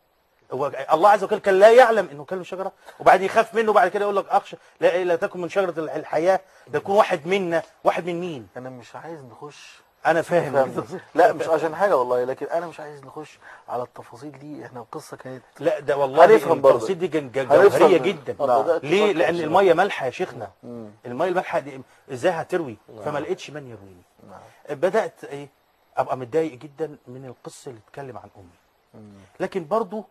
هو الله عز وجل كان لا يعلم انه كان من الشجره وبعدين يخاف منه بعد كده يقول لك اخشى لا لا تكن من شجره الحياه ده يكون واحد منا واحد من مين انا مش عايز نخش انا فاهم فاهم. لا مش عشان حاجه والله لكن انا مش عايز نخش على التفاصيل دي احنا القصه كانت لا ده والله هنفهم برضه. التفاصيل دي جن- جن- هنفهم. جوهريه جدا آه، بدأت ليه تفكر لان شوية. الميه مالحه يا شيخنا مم. الميه المالحه دي ازاي هتروي فما لقيتش من يرويني نعم. بدات ايه ابقى متضايق جدا من القصه اللي اتكلم عن امي مم. لكن برضو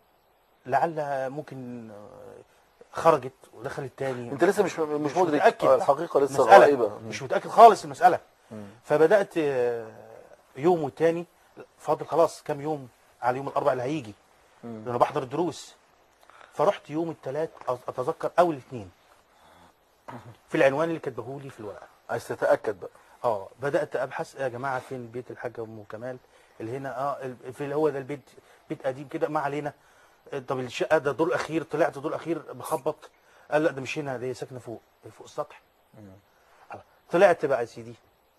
لعل ممكن آه، خرجت ودخلت تاني انت لسه مش مش مدرك متأكد. آه، الحقيقه لسه مسألة غائبه مم. مش متاكد خالص المساله مم. فبدات آه، يوم والتاني فاضل خلاص كام يوم على يوم الاربع اللي هيجي مم. لأنه بحضر الدروس فرحت يوم الثلاث اتذكر اول الاثنين في العنوان اللي كاتبه لي في الورقه عايز تتاكد بقى اه بدات ابحث يا جماعه فين بيت الحاجه ام كمال اللي هنا اه ال- في اللي هو ده البيت بيت قديم كده ما علينا طب الشقه ده دور اخير طلعت دور اخير بخبط قال لا ده مش هنا دي ساكنه فوق فوق السطح طلعت بقى يا سيدي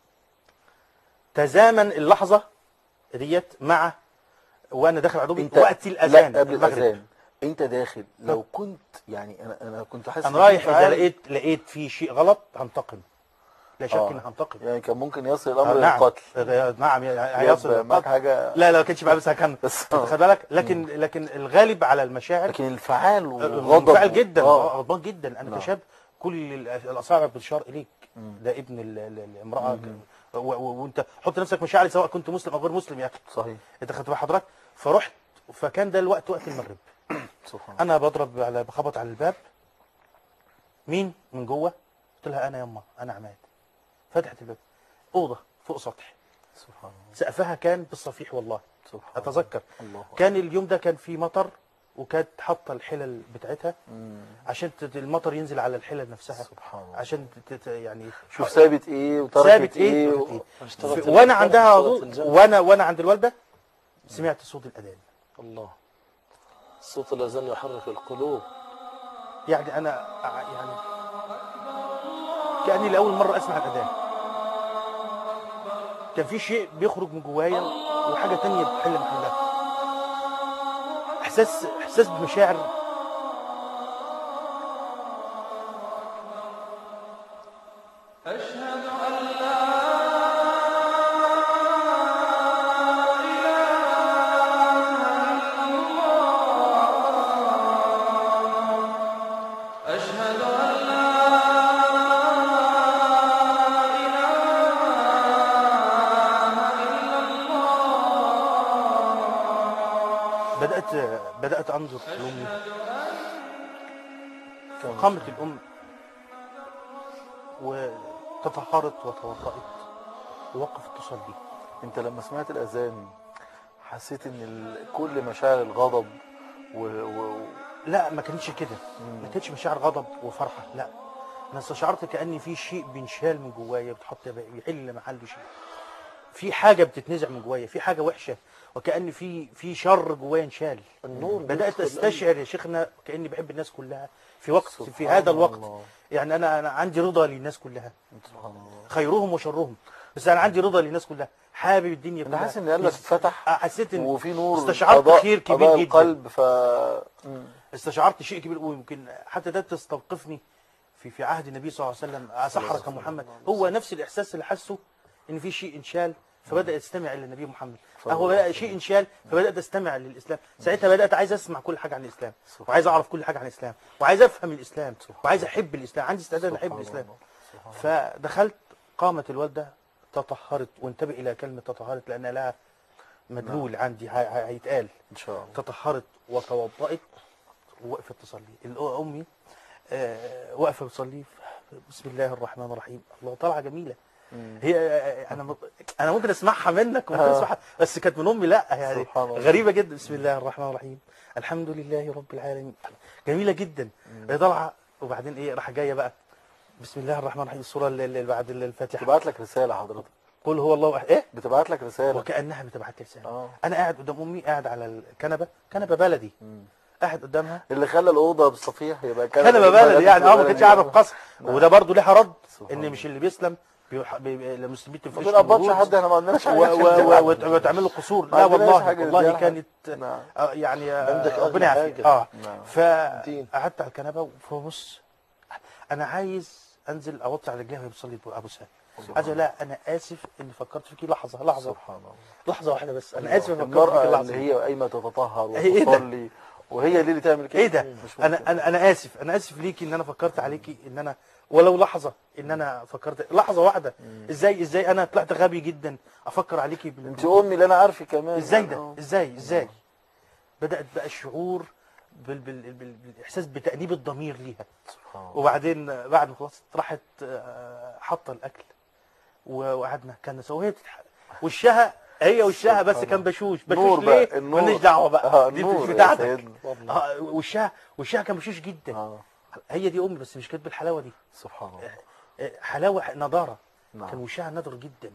تزامن اللحظه ديت مع وانا داخل على دوبي وقت الاذان لا قبل المغرب. الاذان انت داخل لو كنت يعني انا انا كنت حاسس انا إن رايح في اذا انفعال. لقيت لقيت في شيء غلط هنتقم لا شك آه. اني هنتقم يعني كان ممكن يصل الامر آه، نعم للقتل آه، نعم هيصل يبقى معاك للقتل. حاجه لا لا ما كانش معايا بس كان بس خد بالك لكن لكن الغالب على المشاعر لكن الانفعال وغضب منفعل جدا اه آه، غضبان جدا انا نعم. كشاب كل ال- الاصابع بتشار اليك ده ابن ال- ال- الامراه و- و- وانت حط نفسك مشاعري سواء كنت مسلم او غير مسلم يا اخي صحيح انت خدت بال حضرتك فرحت فكان ده الوقت وقت المغرب سبحان الله انا بضرب على بخبط على الباب مين من جوه قلت لها انا يما انا عماد فتحت الباب اوضه فوق سطح سبحان الله سقفها كان بالصفيح والله سبحان اتذكر الله أكبر. كان اليوم ده كان في مطر وكانت حاطه الحلل بتاعتها مم. عشان تت- المطر ينزل على الحلل نفسها سبحان الله عشان تت- يعني شوف ثابت ايه وتركت ثابت ايه, ايه, و... تركت اشتغلت إيه. وانا الجنة، عندها اشتغلت وضوء الجنة. وانا وانا عند الوالده سمعت صوت الاذان الله صوت الأذان يحرك القلوب يعني انا ع- يعني كاني لاول مره اسمع الاذان كان في شيء بيخرج من جوايا وحاجه تانية بتحل محلها احساس احساس بمشاعر بدات بدات انظر لامي قامت الام وتطهرت وتوضأت ووقفت تصلي انت لما سمعت الاذان حسيت ان ال... كل مشاعر الغضب و... و... لا ما كانتش كده ما كانتش مشاعر غضب وفرحه لا انا استشعرت كان في شيء بينشال من جوايا بتحط بيحل محله شيء في حاجه بتتنزع من جوايا في حاجه وحشه وكان في في شر جوايا انشال النور بدات بيدخل استشعر يا شيخنا كاني بحب الناس كلها في وقت في سبحان هذا الوقت الله. يعني انا انا عندي رضا للناس كلها سبحان الله خيرهم وشرهم بس انا عندي رضا للناس كلها حابب الدنيا انا كلها حاسس ان قلبك اتفتح آه، حسيت ان وفي نور استشعرت قضاء- خير كبير قضاء جدا. القلب ف مم. استشعرت شيء كبير ويمكن حتى ده تستوقفني في في عهد النبي صلى الله عليه وسلم سحرك محمد هو نفس الاحساس اللي حسه ان في شيء انشال فبدا يستمع الى النبي محمد هو بدا شيء انشال فبدات استمع للاسلام ساعتها بدات عايز اسمع كل حاجه عن الاسلام وعايز اعرف كل حاجه عن الاسلام وعايز افهم الاسلام وعايز احب الاسلام عندي استعداد احب سبحان الاسلام الله. سبحان فدخلت قامت الوالده تطهرت وانتبه الى كلمه تطهرت لان لها مدلول عندي هي- هي- هيتقال ان شاء الله تطهرت وتوضأت ووقفت تصلي الأ- امي آه، واقفه بتصلي بسم الله الرحمن الرحيم الله طالعه جميله مم. هي آه، انا م- انا ممكن اسمعها منك وممكن آه. اسمعها بس كانت من امي لا يعني سبحان الله. غريبه جدا بسم الله الرحمن الرحيم الحمد لله رب العالمين جميله جدا هي طالعه وبعدين ايه راح جايه بقى بسم الله الرحمن الرحيم السوره اللي اللي بعد الفاتحه بتبعت لك رساله حضرتك قل هو الله أحد. ايه بتبعت لك رساله وكانها بتبعت لي رساله اه انا قاعد قدام امي قاعد على الكنبه كنبه بلدي مم. قاعد قدامها اللي خلى الاوضه بالصفيح يبقى كنبه بلدي يعني اه ما كانتش قاعده في قصر نعم. وده برضه ليها رد سبحان ان مش اللي بيسلم بيح- بي- بي- المسلمين ما تنفش بنقبضش حد احنا ما عندناش و- حاجه و- و- وت- وتعمل له قصور ما لا عندناش والله حاجة والله نديها كانت نعم. آه، يعني آه، عندك أغلى ربنا يعافيك حاجة. اه نعم. دين. فقعدت على الكنبه فبص انا عايز انزل اوطي على رجليها وهي بتصلي ابو سهل عايز أقول لها انا اسف اني فكرت فيكي لحظه لحظه سبحان الله لحظه واحده بس انا اسف إني فكرت المرأة فيكي اللي لحظه هي قايمة تتطهر إيه ده؟ وتصلي وهي دي اللي تعمل كده ايه ده مش انا ممكن. انا انا اسف انا اسف ليكي ان انا فكرت عليكي ان انا ولو لحظه ان انا فكرت لحظه واحده ازاي ازاي انا طلعت غبي جدا افكر عليكي بال... انت امي اللي انا عارفك كمان ازاي يعني، ده آه. ازاي ازاي بدات بقى الشعور بال... بال... بال... بالاحساس بتانيب الضمير ليها سبحان الله. وبعدين بعد ما خلصت راحت آه، حاطه الاكل و- وقعدنا كان وهي بتتح... وشها هي وشها بس سبحان كان بشوش نور بشوش بقى، ليه النور. ماليش دعوه بقى اه دي النور مش يا بتاعتك سيدنا. اه وشها وشها كان بشوش جدا اه هي دي امي بس مش كانت بالحلاوه دي سبحان الله آه، حلاوه نضاره نعم. كان وشها نضر جدا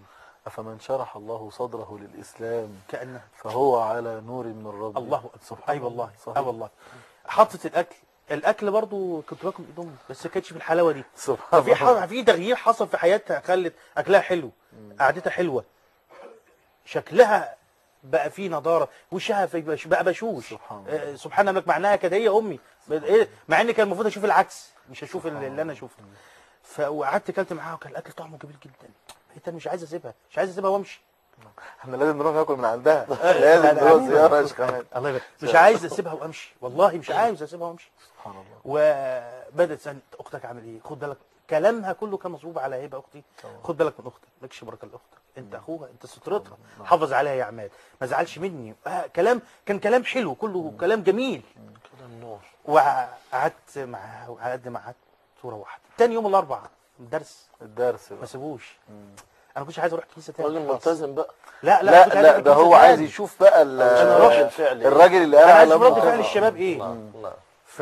أفمن شرح الله صدره للإسلام كانه فهو على نور من ربه الله اكبر سبحان اي والله صحيح. اه والله حطت الاكل الاكل برضو كنت باكل ايدهم بس ما كانتش بالحلاوه دي سبحان ففي الله ح- في تغيير حصل في حياتها خلت اكلها حلو قعدتها حلوه شكلها بقى فيه نضاره وشها في بش- بقى بشوش سبحان الله. آه، سبحان الله معناها كده هي امي ب- إيه؟ مع ان كان المفروض اشوف العكس مش اشوف اللي اللي انا شفته فقعدت كلت معاها وكان الاكل طعمه جميل جدا بقيت انا مش عايز اسيبها مش عايز اسيبها وامشي احنا لازم نروح ناكل من عندها لا، لازم لا، نروح لا. زيارة يا شيخ حماد الله يبارك مش عايز اسيبها وامشي والله مش عايز اسيبها وامشي سبحان الله وبدات تسالني اختك عامل ايه خد بالك كلامها كله كان مصبوب على هبه اختي خد بالك من اختك مالكش بركه لاختك انت اخوها انت سترتها حافظ عليها يا عماد ما زعلش مني آه كلام كان كلام حلو كله كلام جميل كلام نور وقعدت معاها وعلى قد ما قعدت وروحت تاني يوم الاربعاء الدرس الدرس ما بقى. سيبوش انا كنتش عايز اروح كنيسه تاني راجل ملتزم بقى لا لا لا كنت عايز لا أروح ده كنيسة هو عايز تاني. يشوف بقى ال- عشان أروح الفعل الراجل اللي انا قال عايز على رد أمه فعل طبعا. الشباب ايه نعم نعم ف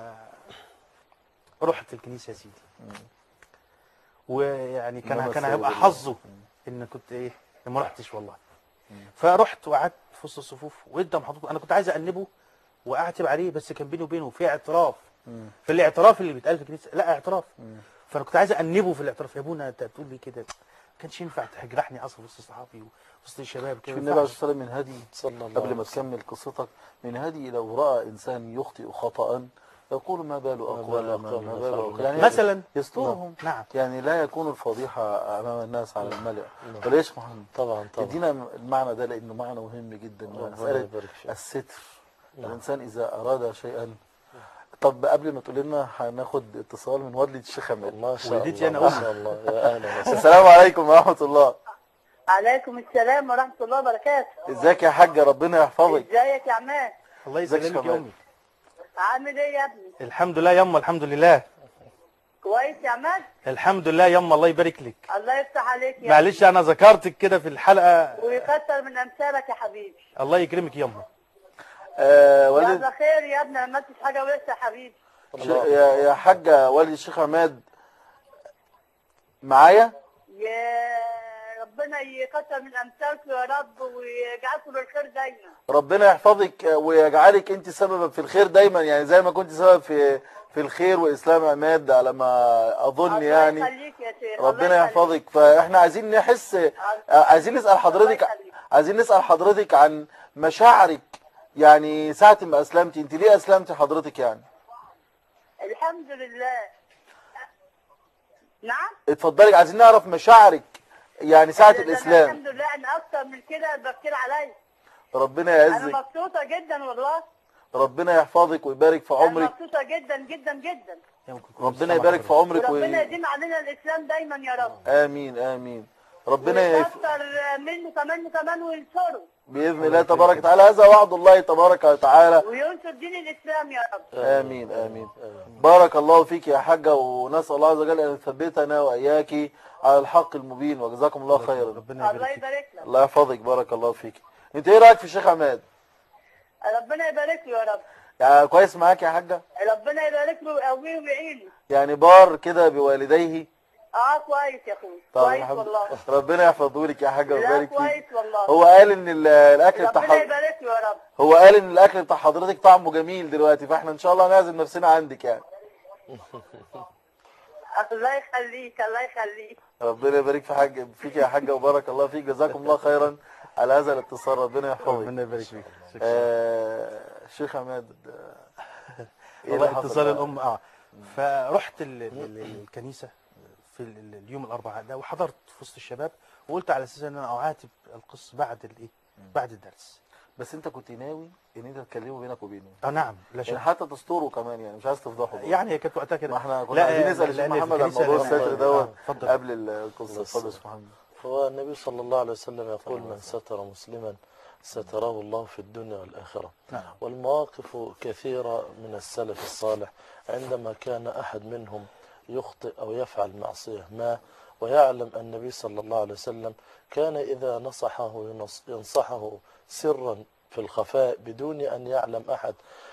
رحت الكنيسه يا سيدي ويعني كان إنما كان السيد هيبقى الله. حظه ان كنت ايه ما رحتش والله فرحت وقعدت في وسط الصفوف وانت محطوط انا كنت عايز انبه واعتب عليه بس كان بيني وبينه في اعتراف في الاعتراف اللي بيتقال في الكنيسه لا اعتراف فانا كنت عايز انبه في الاعتراف يا ابونا انت بتقول لي كده ما كانش ينفع تجرحني اصلا وسط صحابي وسط الشباب شوف كده النبي ما عليه ينفعش. الصلاة والسلام من هدي صلى الله قبل عليه ما وسلم. تكمل قصتك من هدي لو رأى إنسان يخطئ خطأ يقول ما بال أقوال بال ما أقوام ما بال يفعلون أقوال يعني مثلا يسترهم نعم يعني لا يكون الفضيحة أمام الناس على الملأ ولا يا شيخ محمد طبعا طبعا ادينا المعنى ده لأنه معنى مهم جدا ربنا مسألة يبارك فيك. الستر نعم. الإنسان إذا أراد شيئا طب قبل ما تقول لنا هناخد اتصال من والدة الشيخ حماد ما شاء والدتي الله أنا ما أم. شاء الله يا اهلا وسهلا السلام عليكم ورحمة الله عليكم السلام ورحمة الله وبركاته ازيك يا حاجة ربنا يحفظك ازيك يا عماد الله ازيك يسلمك يا شمال؟ امي عامل ايه يا ابني الحمد لله يما الحمد لله كويس يا عماد الحمد لله يما الله يبارك لك الله يفتح عليك يا معلش انا ذكرتك كده في الحلقه ابني. ويكتر من امثالك يا حبيبي الله يكرمك يما آه والد يا خير يا ابني ما عملتش حاجة وحشة يا حبيبي ش- يا يا حاجة والد الشيخ عماد معايا يا ربنا يكتر من امثالكم يا رب ويجعلكم للخير دايما ربنا يحفظك ويجعلك انت سببا في الخير دايما يعني زي ما كنت سبب في في الخير واسلام عماد على ما اظن الله يعني يخليك يا شيخ الله ربنا يخليك. يحفظك فاحنا عايزين نحس عايزين نسال حضرتك الله يخليك. عايزين نسال حضرتك عن مشاعرك يعني ساعة ما اسلمتي انت ليه اسلمتي حضرتك يعني الحمد لله نعم اتفضلي عايزين نعرف مشاعرك يعني ساعة ده أنا الاسلام الحمد لله ان اكتر من كده بكتير عليا ربنا انا يعزك مبسوطة جدا والله ربنا يحفظك ويبارك في انا عمرك مبسوطة جدا جدا جدا ربنا يبارك في عمرك وربنا و... يديم علينا الاسلام دايما يا رب امين امين ربنا يف... ويكتر منه كمان كمان وينصره باذن الله تبارك وتعالى هذا وعد الله تبارك وتعالى وينصر دين الاسلام يا رب امين امين بارك الله فيك يا حاجه ونسال الله عز وجل ان يثبتنا واياك على الحق المبين وجزاكم الله خيرا ربنا الله يبارك فيك يبارك لك الله يحفظك بارك الله فيك انت ايه رايك في الشيخ عماد ربنا يبارك له يا رب يعني كويس معاك يا حاجه ربنا يبارك له ويقويه ويعينه يعني بار كده بوالديه اه كويس يا اخوي طب كويس الحمد والله ربنا يحفظه لك يا حاجه لا ويبارك فيك كويس والله هو قال ان ال- الاكل بتاع ربنا حض- يبارك له يا رب هو قال ان الاكل بتاع حضرتك طعمه جميل دلوقتي فاحنا ان شاء الله نعزم نفسنا عندك يعني الله يخليك الله يخليك ربنا يبارك في حاج فيك يا حاجه وبارك الله فيك جزاكم الله خيرا على هذا الاتصال ربنا يحفظك ربنا يبارك فيك آه، شيخ عماد آه، ايه اللي والله حصل اتصال بقى؟ الام اه فرحت ال- ال- ال- الكنيسه في ال- ال- اليوم الاربعاء ده وحضرت في وسط الشباب وقلت على اساس ان انا اعاتب القس بعد الايه بعد الدرس بس انت كنت ناوي ان انت تكلمه بينك وبينه اه نعم لا يعني شك حتى تستوره كمان يعني مش عايز تفضحه برضه. يعني هي كانت وقتها كده ما احنا كنا لا، عايزين نسال الشيخ لأن في محمد عن الكنيسة موضوع لازم- الستر آه، دوت اتفضل. قبل القصه الله اتفضل يا يسلمك. شيخ محمد هو النبي صلى الله عليه وسلم يقول من ستر مسلما ستره الله في الدنيا والآخرة نعم. والمواقف كثيرة من السلف الصالح عندما كان أحد منهم يخطئ أو يفعل معصية ما ويعلم النبي صلى الله عليه وسلم كان إذا نصحه ينص- ينصحه سرا في الخفاء بدون أن يعلم أحد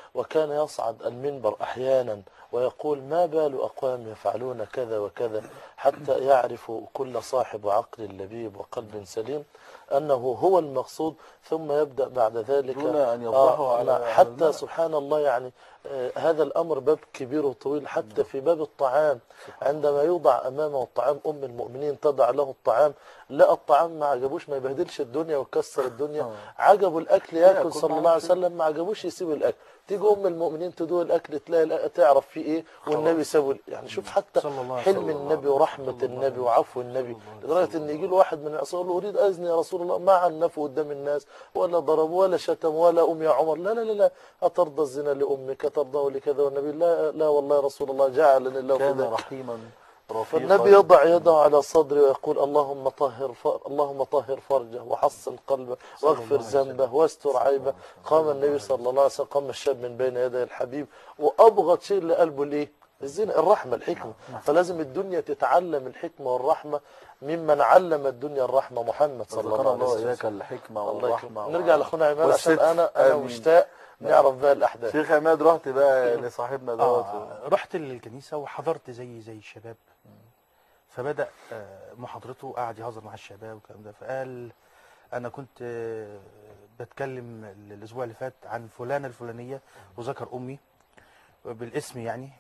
وكان يصعد المنبر أحيانا ويقول ما بال أقوام يفعلون كذا وكذا حتى يعرف كل صاحب عقل لبيب وقلب سليم أنه هو المقصود ثم يبدأ بعد ذلك دون أن يفضحوا على- لا، على حتى الملأ. سبحان الله يعني آه، هذا الأمر باب كبير وطويل حتى في باب الطعام عندما يوضع أمامه الطعام أم المؤمنين تضع له الطعام لا الطعام ما عجبوش ما يبهدلش الدنيا ويكسر الدنيا عجبه الأكل يأكل يأكل صلى معاه الله عليه شيء. وسلم ما عجبوش يسيب الأكل تيجي أم المؤمنين تدوق الأكل تلاقي الأ- تعرف فيه إيه والنبي سابه يعني شوف حتى صلى الله عليه حلم وسلم. النبي ورحمة النبي وعفو النبي لدرجة إن يجي له واحد من الأنصار يقول له أريد أذن يا رسول الله ما عنفه قدام الناس ولا ضرب ولا شتم ولا أم يا عمر لا لا لا لا أترضى الزنا لأمك أترضاه لكذا والنبي لا لا والله يا رسول الله جعلني الله كان فداك رحيما رفيقا فالنبي يضع يده على صدره ويقول اللهم طهر ف... اللهم طهر فرجه وحصن قلبه واغفر ذنبه واستر عيبه قام النبي صلى الله عليه وسلم قام الشاب من بين يدي الحبيب وابغض شيء لقلبه الايه؟ الزنا الرحمه الحكمه فلازم الدنيا تتعلم الحكمه والرحمه ممن علم الدنيا الرحمه محمد صلى الله ذكر عليه الله وسلم إياك الحكمة الله يكرمك. والرحمة نرجع لاخونا عماد عشان والستر. انا انا آمين. مشتاق نعرف بقى الاحداث شيخ عماد رحت بقى لصاحبنا دوت آه رحت للكنيسة وحضرت زي زي الشباب فبدأ آه، محاضرته قعد يهزر مع الشباب والكلام ده فقال أنا كنت آه، بتكلم ال- الأسبوع اللي فات عن فلانة الفلانية وذكر أمي بالاسم يعني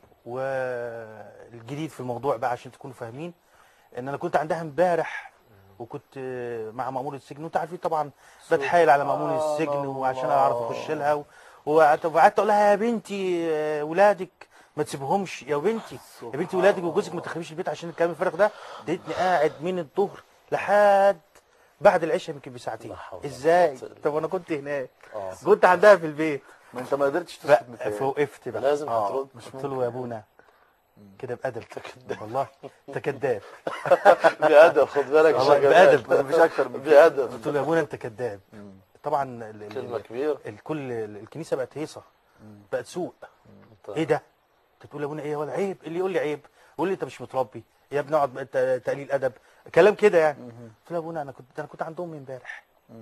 والجديد في الموضوع بقى عشان تكونوا فاهمين ان انا كنت عندها امبارح وكنت آه، مع مأمور السجن وانت عارفين طبعا بتحايل على مأمور سبحان السجن وعشان الله. اعرف اخش لها و- وقعدت وقعدت اقول لها يا بنتي آه، ولادك ما تسيبهمش يا بنتي يا بنتي ولادك وجوزك ما تخربيش البيت عشان الكلام الفارغ ده لقيتني قاعد من الظهر لحد بعد العشاء يمكن بساعتين لا حول ولا ازاي قوة إلا طب انا كنت هناك آه. كنت عندها في البيت ما انت ما قدرتش ف- تسكت مثال فوقفت بقى لازم آه. هترد قلت له يا ابونا كده بأدب والله انت كذاب بأدب خد بالك يا والله شيخ بأدب. جمال. مفيش اكتر من كده بأدب قلت له يا ابونا انت كذاب طبعا ال- ال- كلمة ال- كبيرة الكل الكنيسه بقت هيصه بقت سوق ايه ده انت تقول يا ابونا ايه ولا عيب اللي يقول لي عيب يقول لي انت مش متربي يا ابني اقعد بقى ت- تقليل ادب كلام كده يعني قلت له يا ابونا انا كنت انا كنت عند امي امبارح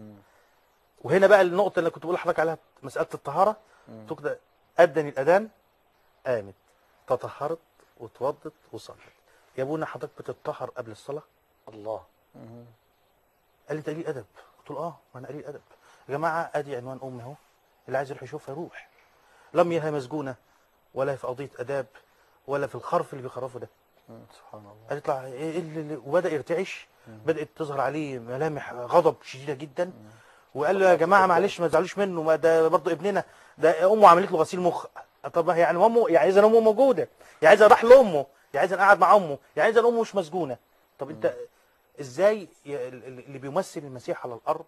وهنا بقى النقطه اللي كنت بقول لحضرتك عليها مساله الطهاره قلت له كده ادني الاذان قامت تطهرت وتوضت وصلت يا ابونا حضرتك بتتطهر قبل الصلاه الله قال لي انت قليل ادب قلت له اه ما انا قليل ادب يا جماعه ادي عنوان امي اهو اللي عايز يروح يشوفها يروح لم يها مسجونه ولا في قضيه اداب ولا في الخرف اللي بيخرفه ده سبحان الله قال يطلع ايه اللي اللي- وبدا يرتعش بدات تظهر عليه ملامح غضب شديده جدا وقال له يا جماعه معلش ما تزعلوش منه ما ده برضه ابننا ده امه عملت له غسيل مخ طب يعني امه يعني اذا امه موجوده يعني اذا راح لامه يعني اذا قعد مع امه يعني اذا امه مش مسجونه طب انت ازاي ي- ال- ال- اللي بيمثل المسيح على الارض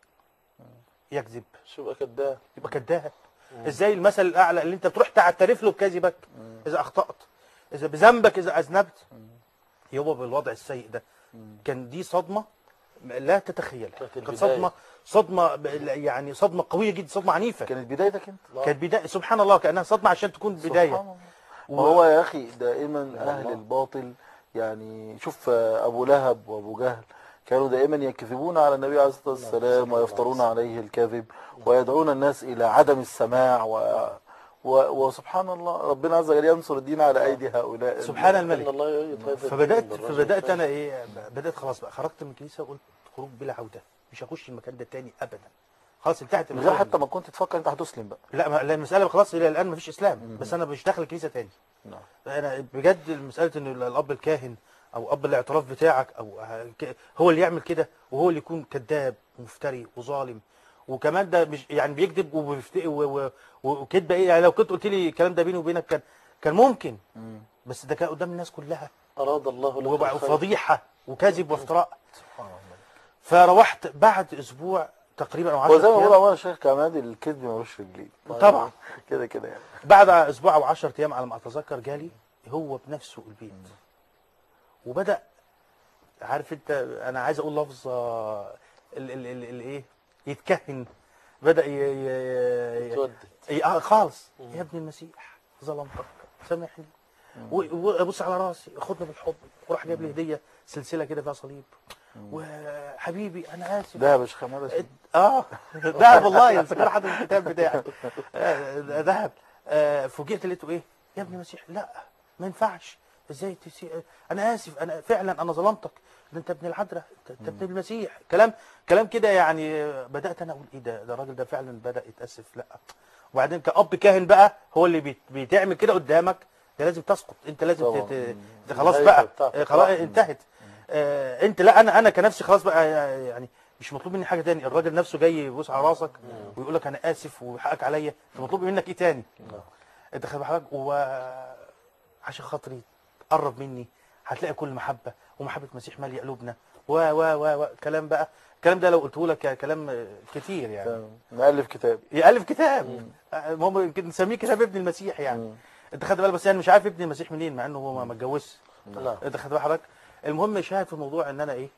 يكذب شو بقى كداب يبقى كذاب ازاي المثل الاعلى اللي انت بتروح تعترف له بكذبك اذا اخطات اذا بذنبك اذا اذنبت يبقى بالوضع السيء ده كان دي صدمه لا تتخيلها كانت كانت البداية. صدمه صدمه ب- يعني صدمه قويه جدا صدمه عنيفه كانت بدايتك انت كانت بدايه سبحان الله كانها صدمه عشان تكون بدايه سبحان الله. ما هو يا اخي دائما اهل الباطل يعني شوف آه، ابو لهب وابو جهل كانوا دائما يكذبون على النبي عليه الصلاه والسلام ويفترون عليه الكذب ويدعون الناس الى عدم السماع و و وسبحان الله ربنا عز وجل ينصر الدين على ايدي هؤلاء سبحان ان الملك الله يؤيد هذا الدين فبدات بالرجل فبدات الطيب. انا ايه بدات خلاص بقى خرجت من الكنيسه وقلت خروج بلا عوده مش هخش المكان ده تاني ابدا خلاص انتهت من غير المسألة حتى ما كنت تفكر انت هتسلم بقى لا ما- لا المساله خلاص الى الان ما فيش اسلام بس انا مش داخل الكنيسه تاني نعم انا بجد مساله ان الاب الكاهن او اب الاعتراف بتاعك او ك- هو اللي يعمل كده وهو اللي يكون كذاب ومفتري وظالم وكمان ده مش يعني بيكذب وبيفت- و- و- وكذبه ايه يعني لو كنت قلت لي الكلام ده بيني وبينك كان كان ممكن بس ده كان قدام الناس كلها اراد الله لك وبقى الخير. فضيحه وكذب وافتراء سبحان الله فروحت بعد اسبوع تقريبا او 10 هو زي ما بقول ايام عمر الشيخ كمال الكذب ملوش رجلين طبعا كده كده يعني بعد اسبوع او 10 ايام على ما اتذكر جالي هو بنفسه البيت وبدا عارف انت انا عايز اقول لفظ آه، ال ال ال ال ايه يتكهن بدا ي- ي- ي- تودد ي- آه خالص يا ابن المسيح ظلمتك سامحني و- وابص على راسي خدني بالحضن وراح جايب لي هديه سلسله كده فيها صليب وحبيبي انا اسف ده يا باشا خمال اه ذهب والله افتكر حد الكتاب بتاعي آه، ذهب آه، فوجئت لقيته ايه يا ابني مسيح لا ما ينفعش ازاي تسي... انا اسف انا فعلا انا ظلمتك ده انت ابن العذراء انت, انت ابن المسيح كلام كلام كده يعني آه، بدات انا اقول ايه ده ده الراجل ده فعلا بدا يتاسف لا وبعدين كاب كاهن بقى هو اللي بيت- بيتعمل كده قدامك ده لازم تسقط انت لازم طبعاً. ت... ت... ت- خلاص الهيبة بقى بتاعتك آه، خلاص راحت. انتهت آه انت لا انا انا كنفسي خلاص بقى آه، يعني مش مطلوب مني حاجه تاني الراجل نفسه جاي يبوس على راسك ويقول لك انا اسف وحقك عليا انت مطلوب منك ايه تاني انت خلي بالك و عشان خاطري قرب مني هتلاقي كل محبه ومحبه المسيح ماليه قلوبنا و و و و كلام بقى الكلام ده لو قلته لك كلام آه، كتير يعني تمام. نألف كتاب يالف كتاب آه، هم يمكن نسميه كتاب ابن المسيح يعني مم. انت خد بالك بس انا مش عارف ابن المسيح منين مع انه هو ما اتجوزش لا انت خد بالك حضرتك المهم شاهد في الموضوع ان انا ايه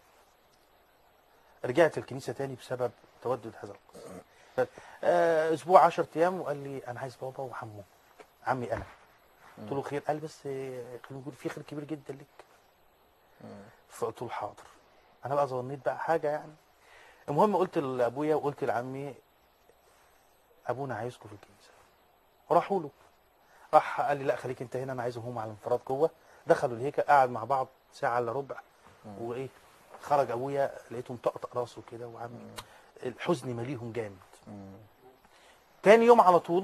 رجعت الكنيسه تاني بسبب تودد هذا القصه آه، اسبوع 10 ايام وقال لي انا عايز بابا وحمو عمي انا قلت له خير قال لي بس آه، خلينا نقول في خير كبير جدا ليك فقلت له حاضر انا بقى ظنيت بقى حاجه يعني المهم قلت لابويا وقلت لعمي ابونا عايزكم في الكنيسه راحوا له راح قال لي لا خليك انت هنا انا عايزهم هم على انفراد جوه دخلوا الهيكل قعد مع بعض ساعه الا ربع وايه خرج ابويا لقيته مطقطق راسه كده وعامل الحزن مليهم جامد تاني يوم على طول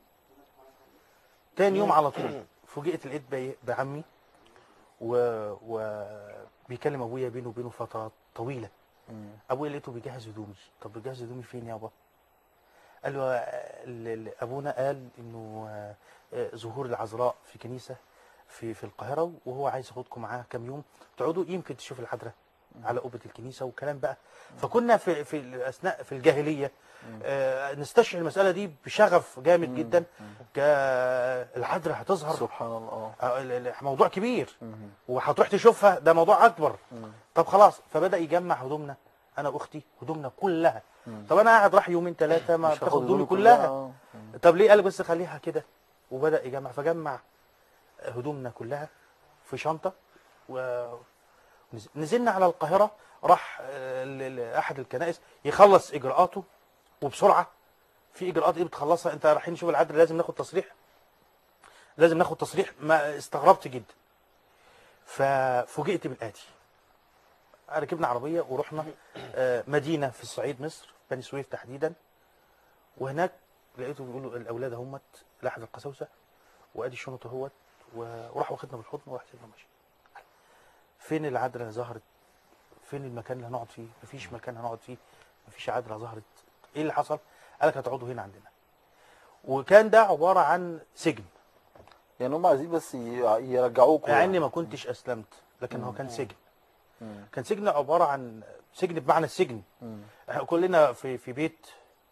تاني يوم على طول فوجئت لقيت بي- بعمي و, و بيكلم ابويا بينه وبينه فترات طويله ابويا لقيته بيجهز هدومي طب بيجهز هدومي فين يابا قال له آه، ال- ال- ابونا قال انه آه، آه، ظهور العذراء في كنيسه في في القاهره وهو عايز ياخدكم معاه كام يوم تقعدوا يمكن تشوف العذراء على قبه الكنيسه وكلام بقى فكنا في في اثناء في الجاهليه آه، نستشعر المساله دي بشغف جامد جدا كالعذراء هتظهر سبحان الله آه، ال- ال- موضوع كبير مم. وهتروح تشوفها ده موضوع اكبر طب خلاص فبدا يجمع هدومنا انا واختي هدومنا كلها طب انا قاعد راح يومين ثلاثه ما مش هاخد بتاخد هدومي هدومي كلها آه. طب ليه قال بس خليها كده وبدا يجمع فجمع هدومنا كلها في شنطه و نز- نزلنا على القاهره راح آه، ل- لاحد الكنائس يخلص اجراءاته وبسرعه في اجراءات ايه بتخلصها انت رايحين نشوف العدل لازم ناخد تصريح لازم ناخد تصريح ما استغربت جدا ففوجئت بالاتي ركبنا عربيه ورحنا آه، مدينه في الصعيد مصر بني سويف تحديدا وهناك لقيته بيقولوا الاولاد اهمت لاحد القساوسه وادي الشنط اهوت و- وراح واخدنا بالحضن وراح سيبنا ماشي فين العذراء ظهرت فين المكان اللي هنقعد فيه مفيش مكان هنقعد فيه مفيش عذراء ظهرت ايه اللي حصل قال لك هتقعدوا هنا عندنا وكان ده عباره عن سجن يعني هم عايزين بس ي- يرجعوكم مع اني ما كنتش اسلمت لكن هو كان سجن مم. كان سجن عباره عن سجن بمعنى السجن مم. احنا كلنا في في بيت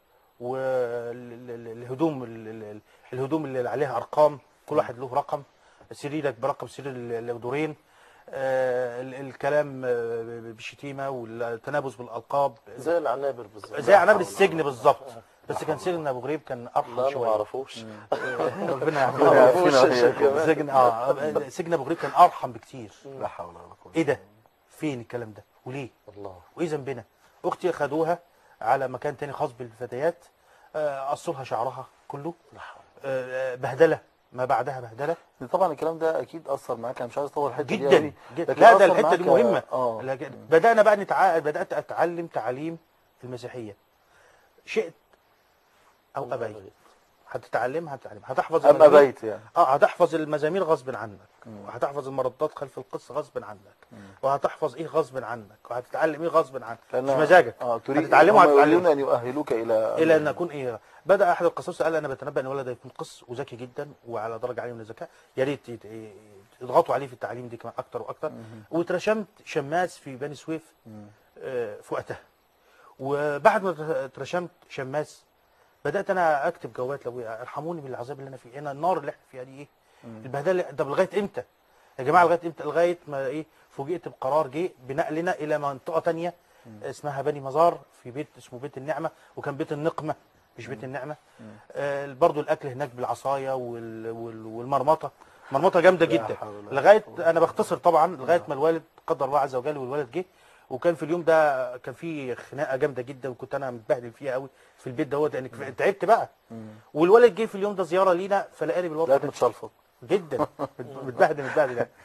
والهدوم الهدوم اللي عليها ارقام كل واحد له رقم سريرك برقم سرير ال- الدورين آه، ال- الكلام آه، بالشتيمه والتنابز بالالقاب زي العنابر بالظبط زي عنابر السجن بالظبط بس كان سجن ابو غريب كان ارحم لا انا ما شويه اعرفوش آه، ربنا ربنا يعافينا يعافينا وإياكم. سجن اه سجن ابو غريب كان ارحم بكتير لا حول ولا قوة ايه ده فين الكلام ده وليه الله وايه ذنبنا اختي خدوها على مكان تاني خاص بالفتيات آه، قصوا لها شعرها كله لا حول. آه، بهدله ما بعدها بهدله طبعا الكلام ده اكيد اثر معاك انا مش عايز اطول الحته دي جدا أوي. جدا لكن لا ده أثر الحته دي معاك- مهمه اه لكن بدانا بقى نتع... بدات اتعلم تعاليم المسيحيه شئت او ابيت هتتعلمها هتتعلمها هتحفظ اما المزامير. بيت يعني اه هتحفظ المزامير غصب عنك وهتحفظ المردات خلف القص غصب عنك وهتحفظ ايه غصب عنك وهتتعلم ايه غصب عنك مش لأن- مزاجك اه تريد هتتعلمه هم هتتعلمه يريدون ان يؤهلوك الى الى ان اكون ايه بدا احد القساوسه قال انا بتنبأ ان الولد ده يكون قس وذكي جدا وعلى درجه عاليه من الذكاء يا ريت يت- يضغطوا عليه في التعليم دي كمان اكتر واكتر واترشمت شماس في بني سويف آه، في وقتها وبعد ما اترشمت شماس بدات انا اكتب جوابات لابويا ارحموني بالعذاب اللي انا فيه انا النار اللي احنا فيها دي ايه البهدله طب لغايه امتى يا جماعه لغايه امتى لغايه ما ايه فوجئت بقرار جه بنقلنا الى منطقه تانية اسمها بني مزار في بيت اسمه بيت النعمه وكان بيت النقمه مش بيت النعمه آه برضو الاكل هناك بالعصايه وال وال والمرمطه مرمطه جامده جدا حول ولا لغايه انا بختصر طبعا لغايه ما الوالد قدر الله عز وجل والولد جه وكان في اليوم ده كان في خناقه جامده جدا وكنت انا متبهدل فيها قوي في البيت دوت لان كفاية- تعبت بقى والولد جه في اليوم ده زياره لينا فلقاني بالوضع لقيت ده متشلفط جدا متبهدل متبهدل يعني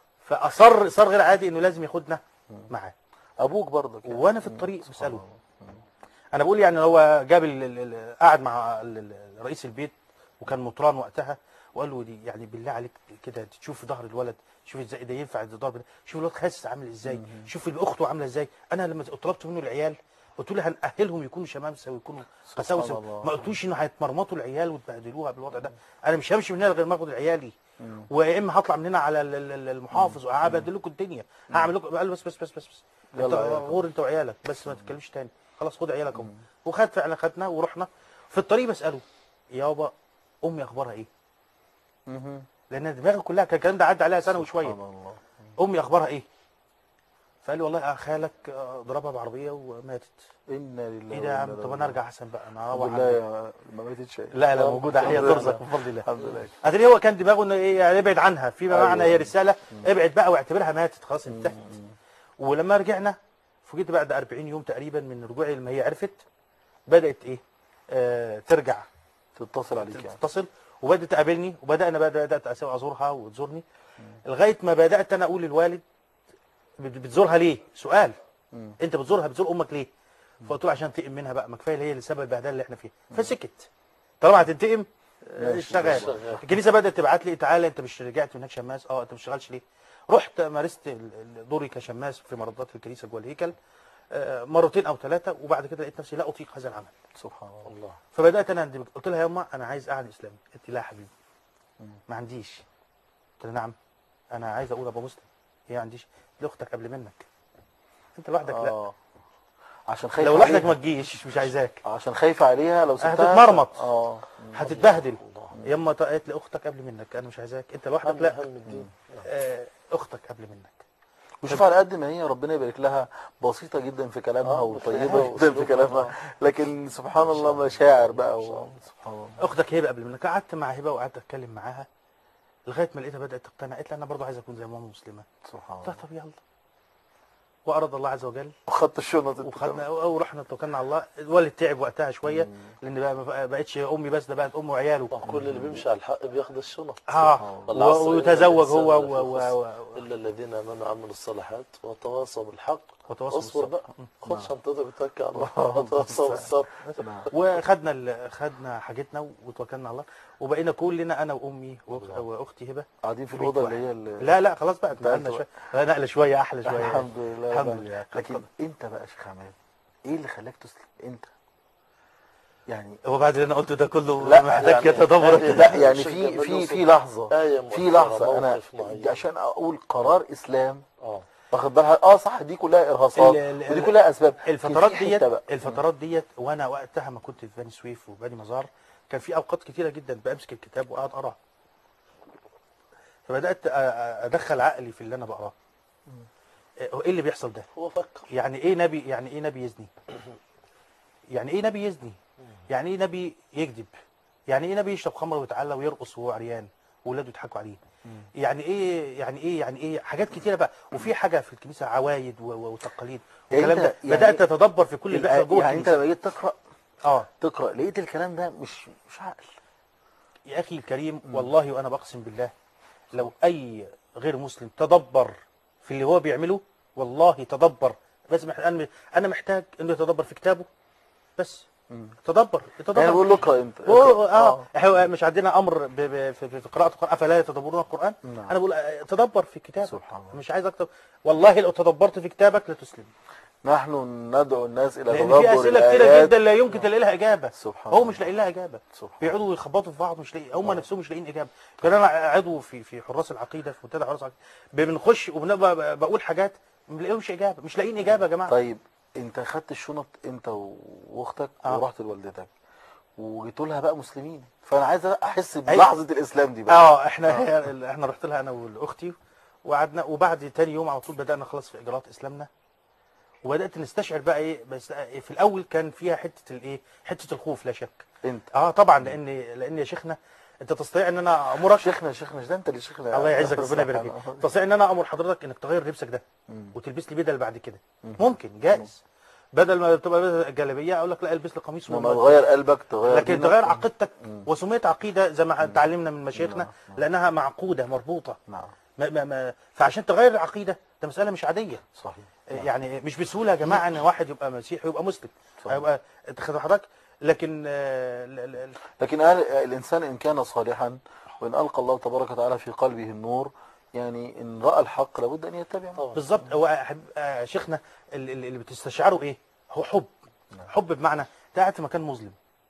فاصر اصرار غير عادي انه لازم ياخدنا معاه ابوك برضك يعني. وانا في الطريق بساله انا بقول يعني هو جاب ال- ال- ال- قعد مع ال- ال- رئيس البيت وكان مطران وقتها وقال له دي يعني بالله عليك كده تشوف ظهر الولد شوف ازاي ده ينفع الضرب ده شوف الولد خاسس عامل ازاي شوف اللي اخته عامله ازاي انا لما طلبت منه العيال قلت له هنأهلهم يكونوا شمامسه ويكونوا قساوسه الله. ما قلتوش انه هيتمرمطوا العيال وتبهدلوها بالوضع ده انا مش همشي من هنا غير ما اخد عيالي ويا اما هطلع من هنا على ال- ال- ال- المحافظ وهبهدل لكم الدنيا هعمل لكم قال له بس بس بس بس, بس. انت يلا عيالك. غور انت وعيالك بس ما تتكلمش تاني خلاص خد عيالك اهو وخد فعلا خدنا ورحنا في الطريق بساله يابا امي اخبارها ايه؟ مهم. لان دماغي كلها كان الكلام ده عدى عليها سنه وشويه سبحان الله امي اخبارها ايه؟ فقال لي والله خالك آه، ضربها بعربيه وماتت انا لله ايه ده يا عم وإنا طب إليه انا ارجع احسن بقى انا الحمد اروح لله عندي. يا ما ماتتش هي. لا لا موجوده هي الحمد ترزق لله. بفضل الله الحمد لله اتاري هو كان دماغه انه ايه يعني ابعد عنها فيما أيوة. معنى هي رساله ابعد بقى واعتبرها ماتت خلاص انتهت ولما رجعنا فوجئت بعد 40 يوم تقريبا من رجوعي لما هي عرفت بدات ايه آه ترجع تتصل عليك يعني تتصل وبدات تقابلني وبدانا بقى بدات أسوي ازورها وتزورني لغايه ما بدات انا اقول للوالد بت- بتزورها ليه؟ سؤال مم. انت بتزورها بتزور امك ليه؟ فقلت له عشان تقم منها بقى ما كفايه هي اللي سبب البهدله اللي احنا فيها فسكت طالما هتنتقم آه، ماشي، اشتغل شغال. الكنيسه بدات تبعت لي تعالى انت مش رجعت من هناك شماس اه انت مش شغالش ليه؟ رحت مارست ال- ال- دوري كشماس في مردات الكنيسه جوه الهيكل آه، مرتين او ثلاثه وبعد كده لقيت نفسي لا اطيق هذا العمل سبحان الله الله فبدات انا اندمج قلت لها يا امه انا عايز اعلن اسلامي قالت لي لا يا حبيبي ما عنديش قلت لها نعم انا عايز اقول ابقى مسلم هي ما عنديش دي اختك قبل منك انت لوحدك لا اه عشان خايف لو لوحدك عليها. ما تجيش مش عايزاك عشان خايفه عليها لو سبتها هتتمرمط. اه هتتبهدل يا اما قالت لي اختك قبل منك انا مش عايزاك انت لوحدك هم لا هم الدين آه، اختك قبل منك وشوف على قد ما هي ربنا يبارك لها بسيطة جدا في كلامها آه، وطيبة بتلاقيها جدا في وأسلوبها. كلامها لكن سبحان الله مشاعر بقى و... سبحان الله اختك هبه قبل منك قعدت مع هبه وقعدت اتكلم معاها لغايه ما لقيتها بدات تقتنع قالت لي انا برضه عايز اكون زي ماما مسلمه سبحان قلت لها الله طب يلا واراد الله عز وجل وخدت الشنط انت وخدنا ورحنا توكلنا على الله الوالد تعب وقتها شويه لان بقى ما بقتش امي بس ده بقت امه وعياله كل اللي بيمشي على الحق بياخد الشنط اه والعصر و- إن ويتزوج الإنسان هو لفي و- خسر. و- و- إلا الذين آمنوا وعملوا الصالحات وتواصوا بالحق وتواصوا اصبر بالصبر. بقى خد شنطتك وتوكل على الله وتواصوا بالصبر نعم. وخدنا ال- خدنا حاجتنا وتوكلنا على الله وبقينا كلنا انا وامي وأخ- واختي هبه قاعدين في في الأوضة بيت اللي هي اللي لا لا خلاص بقى انتقلت نقلنا شويه نقله شويه احلى شويه الحمد لله الحمد بقى. لله لكن انت بقى يا شيخ عماد ايه اللي خلاك تسلم انت يعني هو بعد اللي انا قلته ده كله لا، محتاج يعني- تدبر لا يعني عشان في كمان في نوصل في لحظة آية في مؤثرة، لحظة انا موقف معين. عشان اقول قرار اسلام اه واخد بالها اه صح دي كلها ارهاصات ال- ال- ودي كلها اسباب الفترات في حتة ديت بقى. الفترات ديت وانا وقتها ما كنت في بني سويف وبني مزار كان في اوقات كتيره جدا بامسك الكتاب وقاعد اقراه فبدات أ- أ- ادخل عقلي في اللي انا بقراه إيه- هو ايه اللي بيحصل ده هو فكر يعني ايه نبي يعني ايه نبي يزني يعني ايه نبي يزني يعني ايه نبي يكذب يعني ايه نبي يشرب خمر ويتعلى ويرقص وهو عريان واولاده يضحكوا عليه يعني ايه يعني ايه يعني ايه حاجات كتيره بقى وفي حاجه في الكنيسه عوايد و- و- وتقاليد يعني والكلام أنت ده يعني بدات اتدبر في كل اللي بيحصل جوه يعني انت الكنيسه لما جيت تقرا اه تقرا لقيت الكلام ده مش مش عقل يا اخي الكريم والله وانا بقسم بالله لو اي غير مسلم تدبر في اللي هو بيعمله والله تدبر بس مح- انا انا محتاج انه يتدبر في كتابه بس تدبر يتدبر يعني بقول له اقرا انت هو اقرأ. اه احنا مش عندنا امر ب- ب- في في قراءه القران افلا يتدبرون القران نعم. انا بقول آه، تدبر في كتابك سبحان الله. مش عايز اكتب والله لو تدبرت في كتابك لتسلم نحن ندعو الناس الى لان تدبر في اسئله كتيره الآيات. جدا لا يمكن تلاقي لها اجابه سبحان هو الله. مش لاقي لها اجابه سبحان بيقعدوا يخبطوا في بعض مش لاقي هم نفسهم مش لاقيين اجابه كان انا عضو في في حراس العقيده في منتدى حراس العقيده بنخش وبنبقى بقول حاجات ما بنلاقيهمش اجابه مش لاقيين اجابه يا جماعه طيب انت خدت الشنط انت واختك آه. ورحت لوالدتك وجيتوا لها بقى مسلمين فانا عايز احس أي- بلحظه الاسلام دي بقى اه احنا هي- احنا رحت لها انا واختي وقعدنا وبعد تاني يوم على طول بدانا خلاص في اجراءات اسلامنا وبدات نستشعر بقى ايه بس في الاول كان فيها حته الايه حته الخوف لا شك انت اه طبعا لان لان يا شيخنا انت تستطيع ان انا امرك شيخنا شيخنا ده انت اللي شيخنا الله يعزك ربنا يبارك فيك تستطيع ان انا امر حضرتك انك تغير لبسك ده وتلبس لي بدل بعد كده ممكن جائز بدل ما تبقى لابس جلابيه اقول لك لا البس لي قميص لما وما- تغير قلبك تغير لكن دينك. تغير عقيدتك وسميت عقيده زي ما اتعلمنا من مشايخنا لانها معقوده مربوطه نعم ما ما ما فعشان تغير العقيده ده مساله مش عاديه صحيح يعني مش بسهوله يا جماعه ان واحد يبقى مسيحي ويبقى مسلم صحيح. هيبقى انت خد حضرتك لكن آه، ال- ال- ال- لكن قال الإنسان إن كان صالحا وإن ألقى الله تبارك وتعالى في قلبه النور يعني إن رأى الحق لابد أن يتبعه بالظبط هو أحب- آه، شيخنا ال- ال- اللي بتستشعره ايه هو حب حب بمعنى انت قاعد في مكان مظلم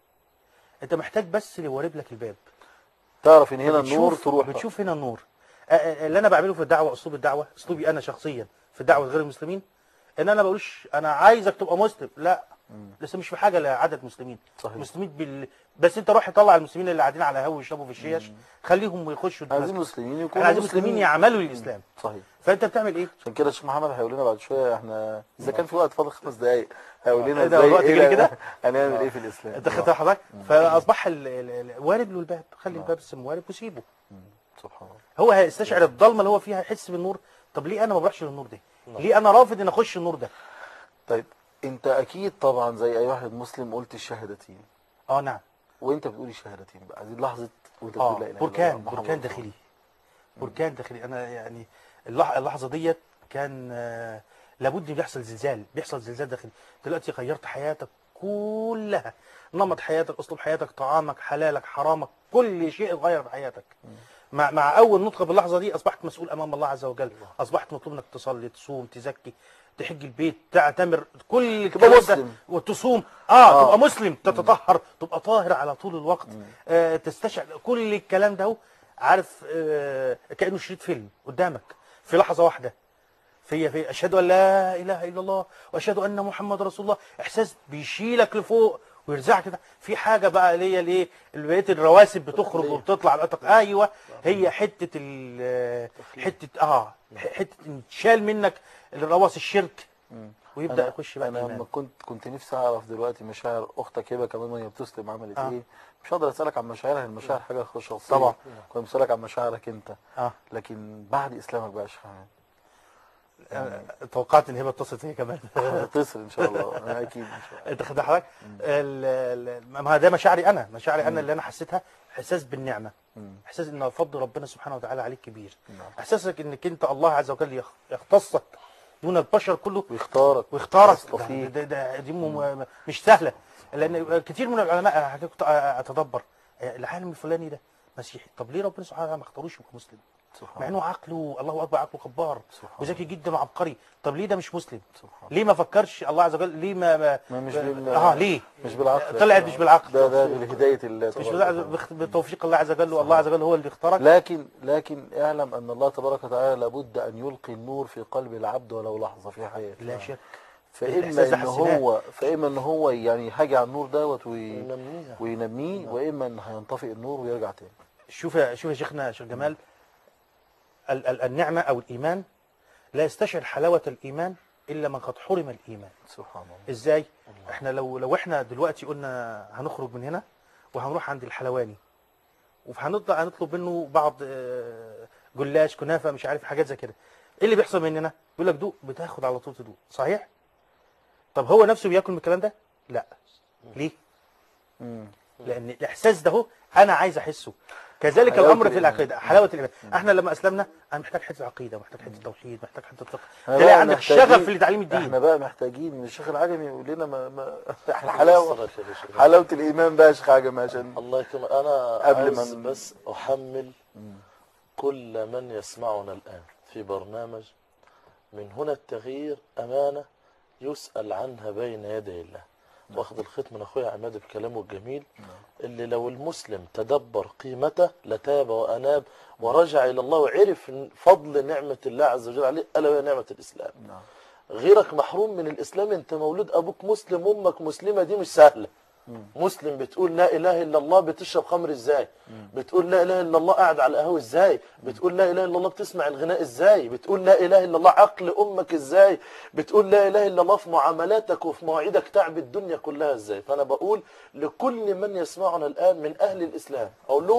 انت محتاج بس اللي يورب لك الباب تعرف إن هنا النور بتشوف- تروح بتشوف هنا النور آه، آه، اللي انا بعمله في الدعوه اسلوب الدعوه اسلوبي انا شخصيا في الدعوه غير المسلمين ان انا بقولش انا عايزك تبقى مسلم لا لسه مش في حاجه لعدد مسلمين صحيح. مسلمين بال... بس انت روح طلع المسلمين اللي قاعدين على هوا يشربوا في الشيش خليهم يخشوا عايزين المسجد. مسلمين يكونوا احنا عايزين مسلمين يعملوا للاسلام صحيح فانت بتعمل ايه عشان كده الشيخ محمد هيقول لنا بعد شويه احنا اذا كان في وقت فاضل خمس دقائق هيقول لنا إيه ده، ازاي الوقت جري كده؟ هنعمل ايه في الاسلام انت خدت حضرتك فاصبح ال- ال- ال- وارب له الباب خلي الباب اسمه وارب وسيبه سبحان الله هو هيستشعر الضلمه اللي هو فيها هيحس بالنور طب ليه انا ما بروحش للنور ده ليه انا رافض ان اخش النور ده طيب انت اكيد طبعا زي اي واحد مسلم قلت الشهادتين اه نعم وانت بتقول الشهادتين بقى دي لحظه وانت اه بتقول لا اله الا بركان الله محمد بركان رسول داخلي بركان داخلي انا يعني اللح- اللحظه ديت كان آه، لابد بيحصل زلزال بيحصل زلزال داخلي دلوقتي غيرت حياتك كلها نمط حياتك اسلوب حياتك طعامك حلالك حرامك كل شيء اتغير في حياتك مع مع اول نطقه باللحظه دي اصبحت مسؤول امام الله عز وجل اصبحت مطلوب انك تصلي تصوم تزكي تحج البيت تعتمر كل تبقى الكلام ده مسلم. وتصوم اه, آه. تبقى مسلم تتطهر تبقى طاهر على طول الوقت آه تستشعر كل الكلام ده هو عارف آه كانه شريط فيلم قدامك في لحظه واحده في في اشهد ان لا اله الا الله واشهد ان محمد رسول الله احساس بيشيلك لفوق ويرزعك كده في حاجه بقى اللي هي الايه اللي بقيه الرواسب بتخرج وبتطلع بقى ايوه هي حته ال حته اه حته ان تشال منك الرواسب الشرك ويبدا انا يخش بقى انا الإيمان. لما كنت كنت نفسي اعرف دلوقتي مشاعر اختك هبه كمان وهي بتسلم عملت آه. ايه مش هقدر اسالك عن مشاعرها المشاعر حاجه شخصيه طبعا. كنت بسالك عن مشاعرك انت اه لكن بعد اسلامك بقى يا شيخ محمد آه، توقعت ان هي اتصلت هي كمان هتصل ان شاء الله انا اكيد ان شاء الله انت خد حضرتك ال- ال- ما ده مشاعري انا مشاعري انا اللي انا حسيتها احساس بالنعمه مم. احساس ان فضل ربنا سبحانه وتعالى عليك كبير نعم. احساسك انك انت الله عز وجل يخ- يختصك دون البشر كله ويختارك ويختارك ويصطفيك. ده, ده, ده دي م- مش سهله لان كتير من العلماء أنا كنت اتدبر العالم الفلاني ده مسيحي طب ليه ربنا سبحانه وتعالى ما اختاروش يبقى مسلم سبحان مع انه عقله الله اكبر عقله جبار سبحان وذكي جدا وعبقري طب ليه ده مش مسلم سبحان ليه ما فكرش الله عز وجل ليه ما, ما ما مش بال اه ليه مش بالعقل طلعت مش بالعقل ده ده بالهدايه الله مش تبارك بالعقل وتعالى. بخ- بتوفيق الله عز وجل والله عز وجل هو اللي اختارك لكن لكن اعلم ان الله تبارك وتعالى لابد ان يلقي النور في قلب العبد ولو لحظه في حياته لا شك فاما الإحساس ده ان حسيناه. هو فاما ان هو يعني حاجه على النور دوت وي- ينميها. وينميه واما ان هينطفئ النور ويرجع تاني شوف يا شوف يا شيخنا يا شيخ جمال ال ال النعمه او الايمان لا يستشعر حلاوه الايمان الا من قد حرم الايمان سبحان الله ازاي احنا لو لو احنا دلوقتي قلنا هنخرج من هنا وهنروح عند الحلواني وهنطلع هنطلب منه بعض آه، جلاش كنافه مش عارف حاجات زي كده ايه اللي بيحصل مننا يقول لك دوق بتاخد على طول تدوق صحيح طب هو نفسه بياكل من الكلام ده لا ليه مم. لان الاحساس ده هو انا عايز احسه كذلك حلاوة الامر في الإيمان. العقيده حلاوه الايمان احنا لما اسلمنا انا محتاج حته عقيده محتاج حته توحيد محتاج حته فقه احنا تلاقي بقى عندك محتاجين- شغف لتعليم الدين احنا بقى محتاجين ان الشيخ العجمي يقول لنا ما ما الحلاوه وصلت يا باشا. حلاوه الايمان بقى يا شيخ عجمي عشان الله يكرمك انا قبل قبل ما عايز ن- بس احمل كل من يسمعنا الان في برنامج من هنا التغيير امانه يسال عنها بين يدي الله واخد الخيط من اخويا عماد بكلامه الجميل اللي لو المسلم تدبر قيمته لتاب واناب ورجع الى الله وعرف فضل نعمه الله عز وجل عليه الا وهي نعمه الاسلام نعم. غيرك محروم من الاسلام انت مولود ابوك مسلم امك مسلمه دي مش سهله مسلم بتقول لا اله الا الله بتشرب خمر ازاي بتقول لا اله الا الله قاعد على القهوه ازاي بتقول لا اله الا الله بتسمع الغناء ازاي بتقول لا اله الا الله عقل امك ازاي بتقول لا اله الا الله في معاملاتك وفي مواعيدك تعب الدنيا كلها ازاي فانا بقول لكل من يسمعنا الان من اهل الاسلام اقول لهم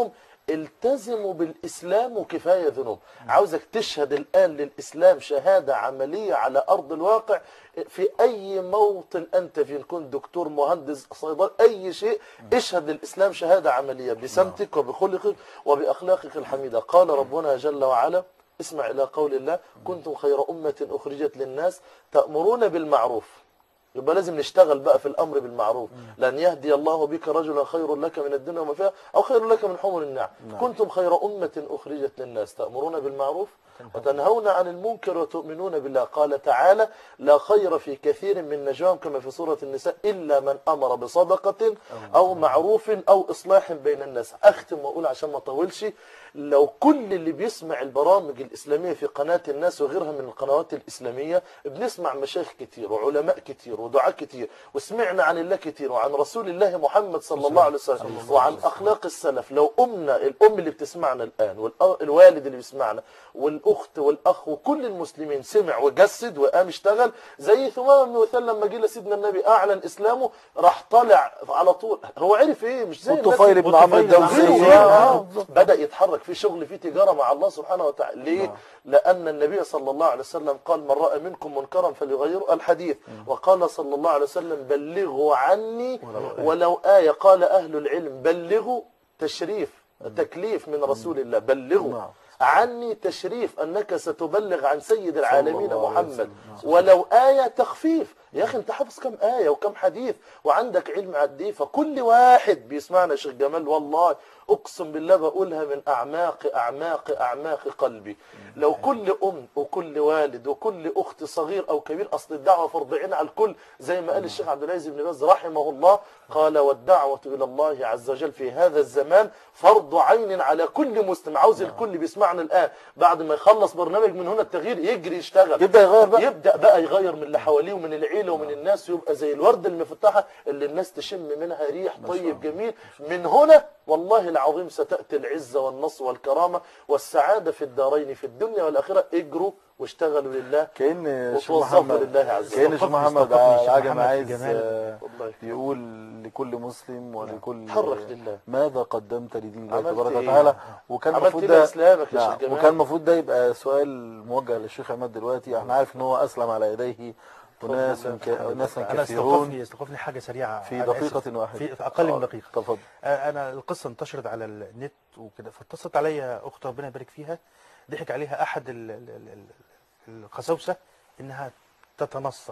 التزموا بالإسلام وكفاية ذنوب عاوزك تشهد الآن للإسلام شهادة عملية على أرض الواقع في أي موطن أنت فيه كنت دكتور مهندس صيدل أي شيء اشهد للإسلام شهادة عملية بسمتك وبخلقك وبأخلاقك الحميدة قال ربنا جل وعلا اسمع إلى قول الله كنتم خير أمة أخرجت للناس تأمرون بالمعروف يبقى لازم نشتغل بقى في الامر بالمعروف لان يهدي الله بك رجلا خير لك من الدنيا وما فيها او خير لك من حمر النعم كنتم خير امه اخرجت للناس تامرون بالمعروف وتنهون عن المنكر وتؤمنون بالله قال تعالى لا خير في كثير من نجواهم كما في سوره النساء الا من امر بصدقه او معروف او اصلاح بين الناس اختم واقول عشان ما اطولش لو كل اللي بيسمع البرامج الإسلامية في قناة الناس وغيرها من القنوات الإسلامية بنسمع مشايخ كتير وعلماء كتير ودعاء كتير وسمعنا عن الله كتير وعن رسول الله محمد صلى الله عليه وسلم وعن أخلاق السلف لو أمنا الأم اللي بتسمعنا الآن والوالد اللي بيسمعنا والأخت والأخ وكل المسلمين سمع وجسد وقام اشتغل زي ثمامة بن وثال لما جه لسيدنا النبي أعلن إسلامه راح طالع على طول هو عرف إيه مش زي الناس والطفيل بن عمرو والطفيل بن الدوسي عمرو. آه، آه. بدأ يتحرك في شغل في تجارة مع الله سبحانه وتعالى ليه؟ لأن النبي صلى الله عليه وسلم قال من رأى منكم منكرا فليغيره الحديث وقال صلى الله عليه وسلم بلغوا عني ولو آية قال أهل العلم بلغوا تشريف تكليف من رسول الله بلغوا نعم. عني تشريف أنك ستبلغ عن سيد العالمين الله عليه محمد وسلم. ولو آية تخفيف يا أخي أنت حافظ كم آية وكم حديث وعندك علم قد إيه فكل واحد بيسمعنا يا شيخ جمال والله أقسم بالله بقولها من أعماق أعماق أعماق قلبي لو كل أم وكل والد وكل أخت صغير أو كبير أصل الدعوة فرض عين على الكل زي ما قال الشيخ عبد العزيز بن باز رحمه الله قال والدعوة إلى الله عز وجل في هذا الزمان فرض عين على كل مسلم عاوز الكل بيسمعنا الآن بعد ما يخلص برنامج من هنا التغيير يجري يشتغل يبدأ يغير بقى يبدا بقى يغير من اللي حواليه ومن العيله ومن الناس ويبقى زي الورده المفتحه اللي الناس تشم منها ريح طيب جميل من هنا والله العظيم ستاتي العزه والنصر والكرامه والسعاده في الدارين في الدنيا والاخره اجروا واشتغلوا لله كأن الشيخ وتوظفوا محمد لله عز كأن وجل الشيخ استوقفني- محمد استوقفني الشيخ عجم محمد في عايز جمال. آه، والله يقول لكل مسلم ولكل حرك لله. ماذا قدمت لدين الله عملت تبارك إيه؟ وتعالى وكان عملت المفروض إيه ده لإسلامك يا نعم، شيخ جمال؟ وكان المفروض ده يبقى سؤال موجه للشيخ عماد دلوقتي احنا عارف ان هو اسلم على يديه اناس الله. ك- اناس انا كثيرون استوقفني استوقفني حاجه سريعه في أنا دقيقة آسف. واحدة في في اقل آه، من دقيقه تفضل آه، انا القصه انتشرت على النت وكده فاتصلت عليا اخت ربنا يبارك فيها ضحك عليها احد ال- ال- ال- ال- القساوسه انها تتنصر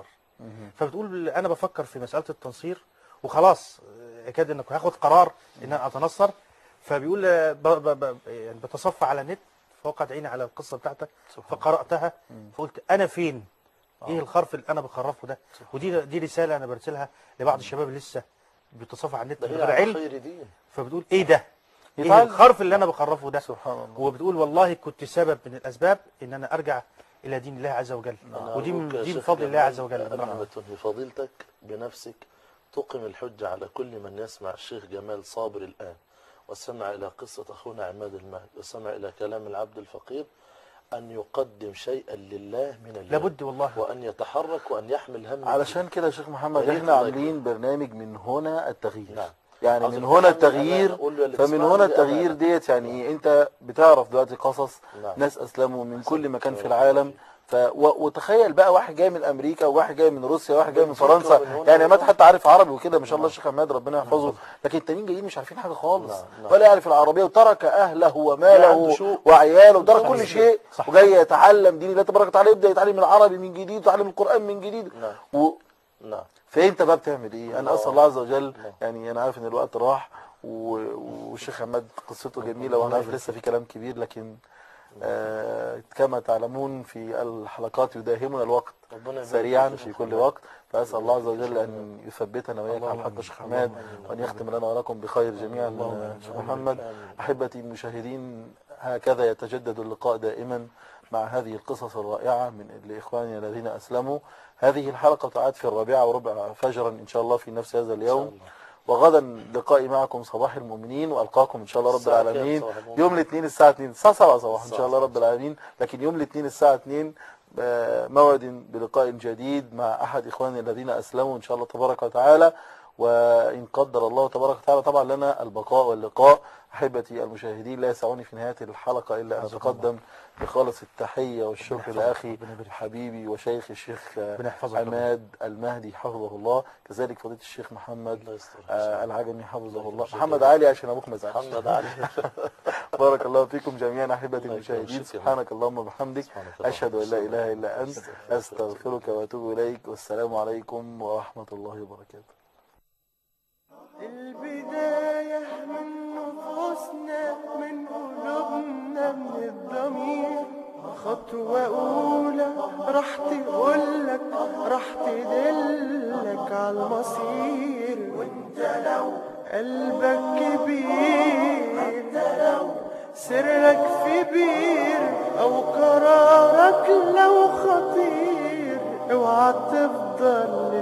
فبتقول انا بفكر في مساله التنصير وخلاص آه، يكاد انك هاخد قرار ان انا اتنصر فبيقول آه، ب- ب- ب- يعني بتصفى على النت فوقعت عيني على القصه بتاعتك فقراتها فقلت انا فين ايه الخرف اللي انا بخرفه ده ودي دي رساله انا برسلها لبعض الشباب اللي لسه بيتصفى على النت ده من هي غير على علم خير دين فبتقول ايه ده ايه يتعلم. الخرف اللي انا بخرفه ده سبحان الله وبتقول والله كنت سبب من الاسباب ان انا ارجع الى دين الله عز وجل أنا ودي من أرجوك يا دي من شيخ فضل الله جمال عز وجل رحمة لفضيلتك بنفسك تقم الحجة على كل من يسمع الشيخ جمال صابر الآن وسمع إلى قصة أخونا عماد المهد وسمع إلى كلام العبد الفقير أن يقدم شيئا لله من الله لابد والله وأن يتحرك وأن يحمل هم علشان كده يا شيخ محمد يا ريت احنا الله عاملين برنامج من هنا التغيير نعم. يعني عاوز من أقول هنا لك التغيير أمانة. قول له اللي فمن تسمعني هنا دي التغيير أمانة. ديت يعني ايه انت بتعرف دلوقتي قصص نعم. ناس اسلموا من كل مكان في العالم ف و... وتخيل بقى واحد جاي من امريكا وواحد جاي من روسيا وواحد جاي من بالفكرة فرنسا من هنا يعني وهنا. مات حتى عارف عربي وكده ما شاء الله الشيخ عماد ربنا يحفظه لكن التانيين جايين مش عارفين حاجه خالص نعم، نعم. ولا يعرف العربيه وترك اهله عنده وماله شوق. وعياله وترك صح. كل شيء صح. وجاي يتعلم دين الله تبارك وتعالى يبدا يتعلم العربي من جديد ويتعلم القران من جديد نعم. و... نعم فانت بقى بتعمل ايه انا الله. اسال الله عز وجل الله. يعني انا عارف ان الوقت راح و- والشيخ عماد قصته جميله وانا عارف لسه في كلام كبير لكن آه كما تعلمون في الحلقات يداهمنا الوقت ربنا يبارك سريعا فيك يا في شيخ كل محمد. وقت فاسال الله عز وجل ان يثبتنا واياك على الحق الشيخ حماد وان يختم لنا ولكم بخير جميعا آه، شيخ محمد احبتي المشاهدين هكذا يتجدد اللقاء دائما مع هذه القصص الرائعه من لاخواننا الذين اسلموا هذه الحلقه تعاد في الرابعه وربع فجرا ان شاء الله في نفس هذا اليوم وغدا لقائي معكم صباح المؤمنين والقاكم ان شاء الله رب الساعة كام العالمين صباح المؤمنين؟ يوم الاثنين الساعه 2 الساعه 7 صباحا ان الساعة شاء الله رب العالمين لكن يوم الاثنين الساعه 2 آه، موعد بلقاء جديد مع احد اخواني الذين اسلموا ان شاء الله تبارك وتعالى وإن قدر الله تبارك وتعالى طبعا لنا البقاء واللقاء أحبتي المشاهدين لا يسعني في نهاية الحلقة إلا أن أتقدم بخالص التحية والشكر يحفظك، لأخي ربنا يبارك فيك. حبيبي وشيخ الشيخ ربنا يحفظك، عماد المهدي حفظه الله كذلك فضيلة الشيخ محمد الله يستر آه، العجمي حفظه الله يكرمك. محمد علي عشان أبوك ما يزعلش محمد علي بارك الله فيكم جميعا أحبتي الله يكرمك. المشاهدين شكرا. سبحانك اللهم وبحمدك سبحانك اللهم أشهد أن لا وبحمدك. إله إلا أنت أستغفرك وأتوب إليك والسلام عليكم ورحمة الله وبركاته البداية من نفوسنا من قلوبنا من الضمير خطوة أولى راح تقولك راح تدلك على المصير وانت لو قلبك كبير انت لو سرك في بير أو قرارك لو خطير اوعى تفضل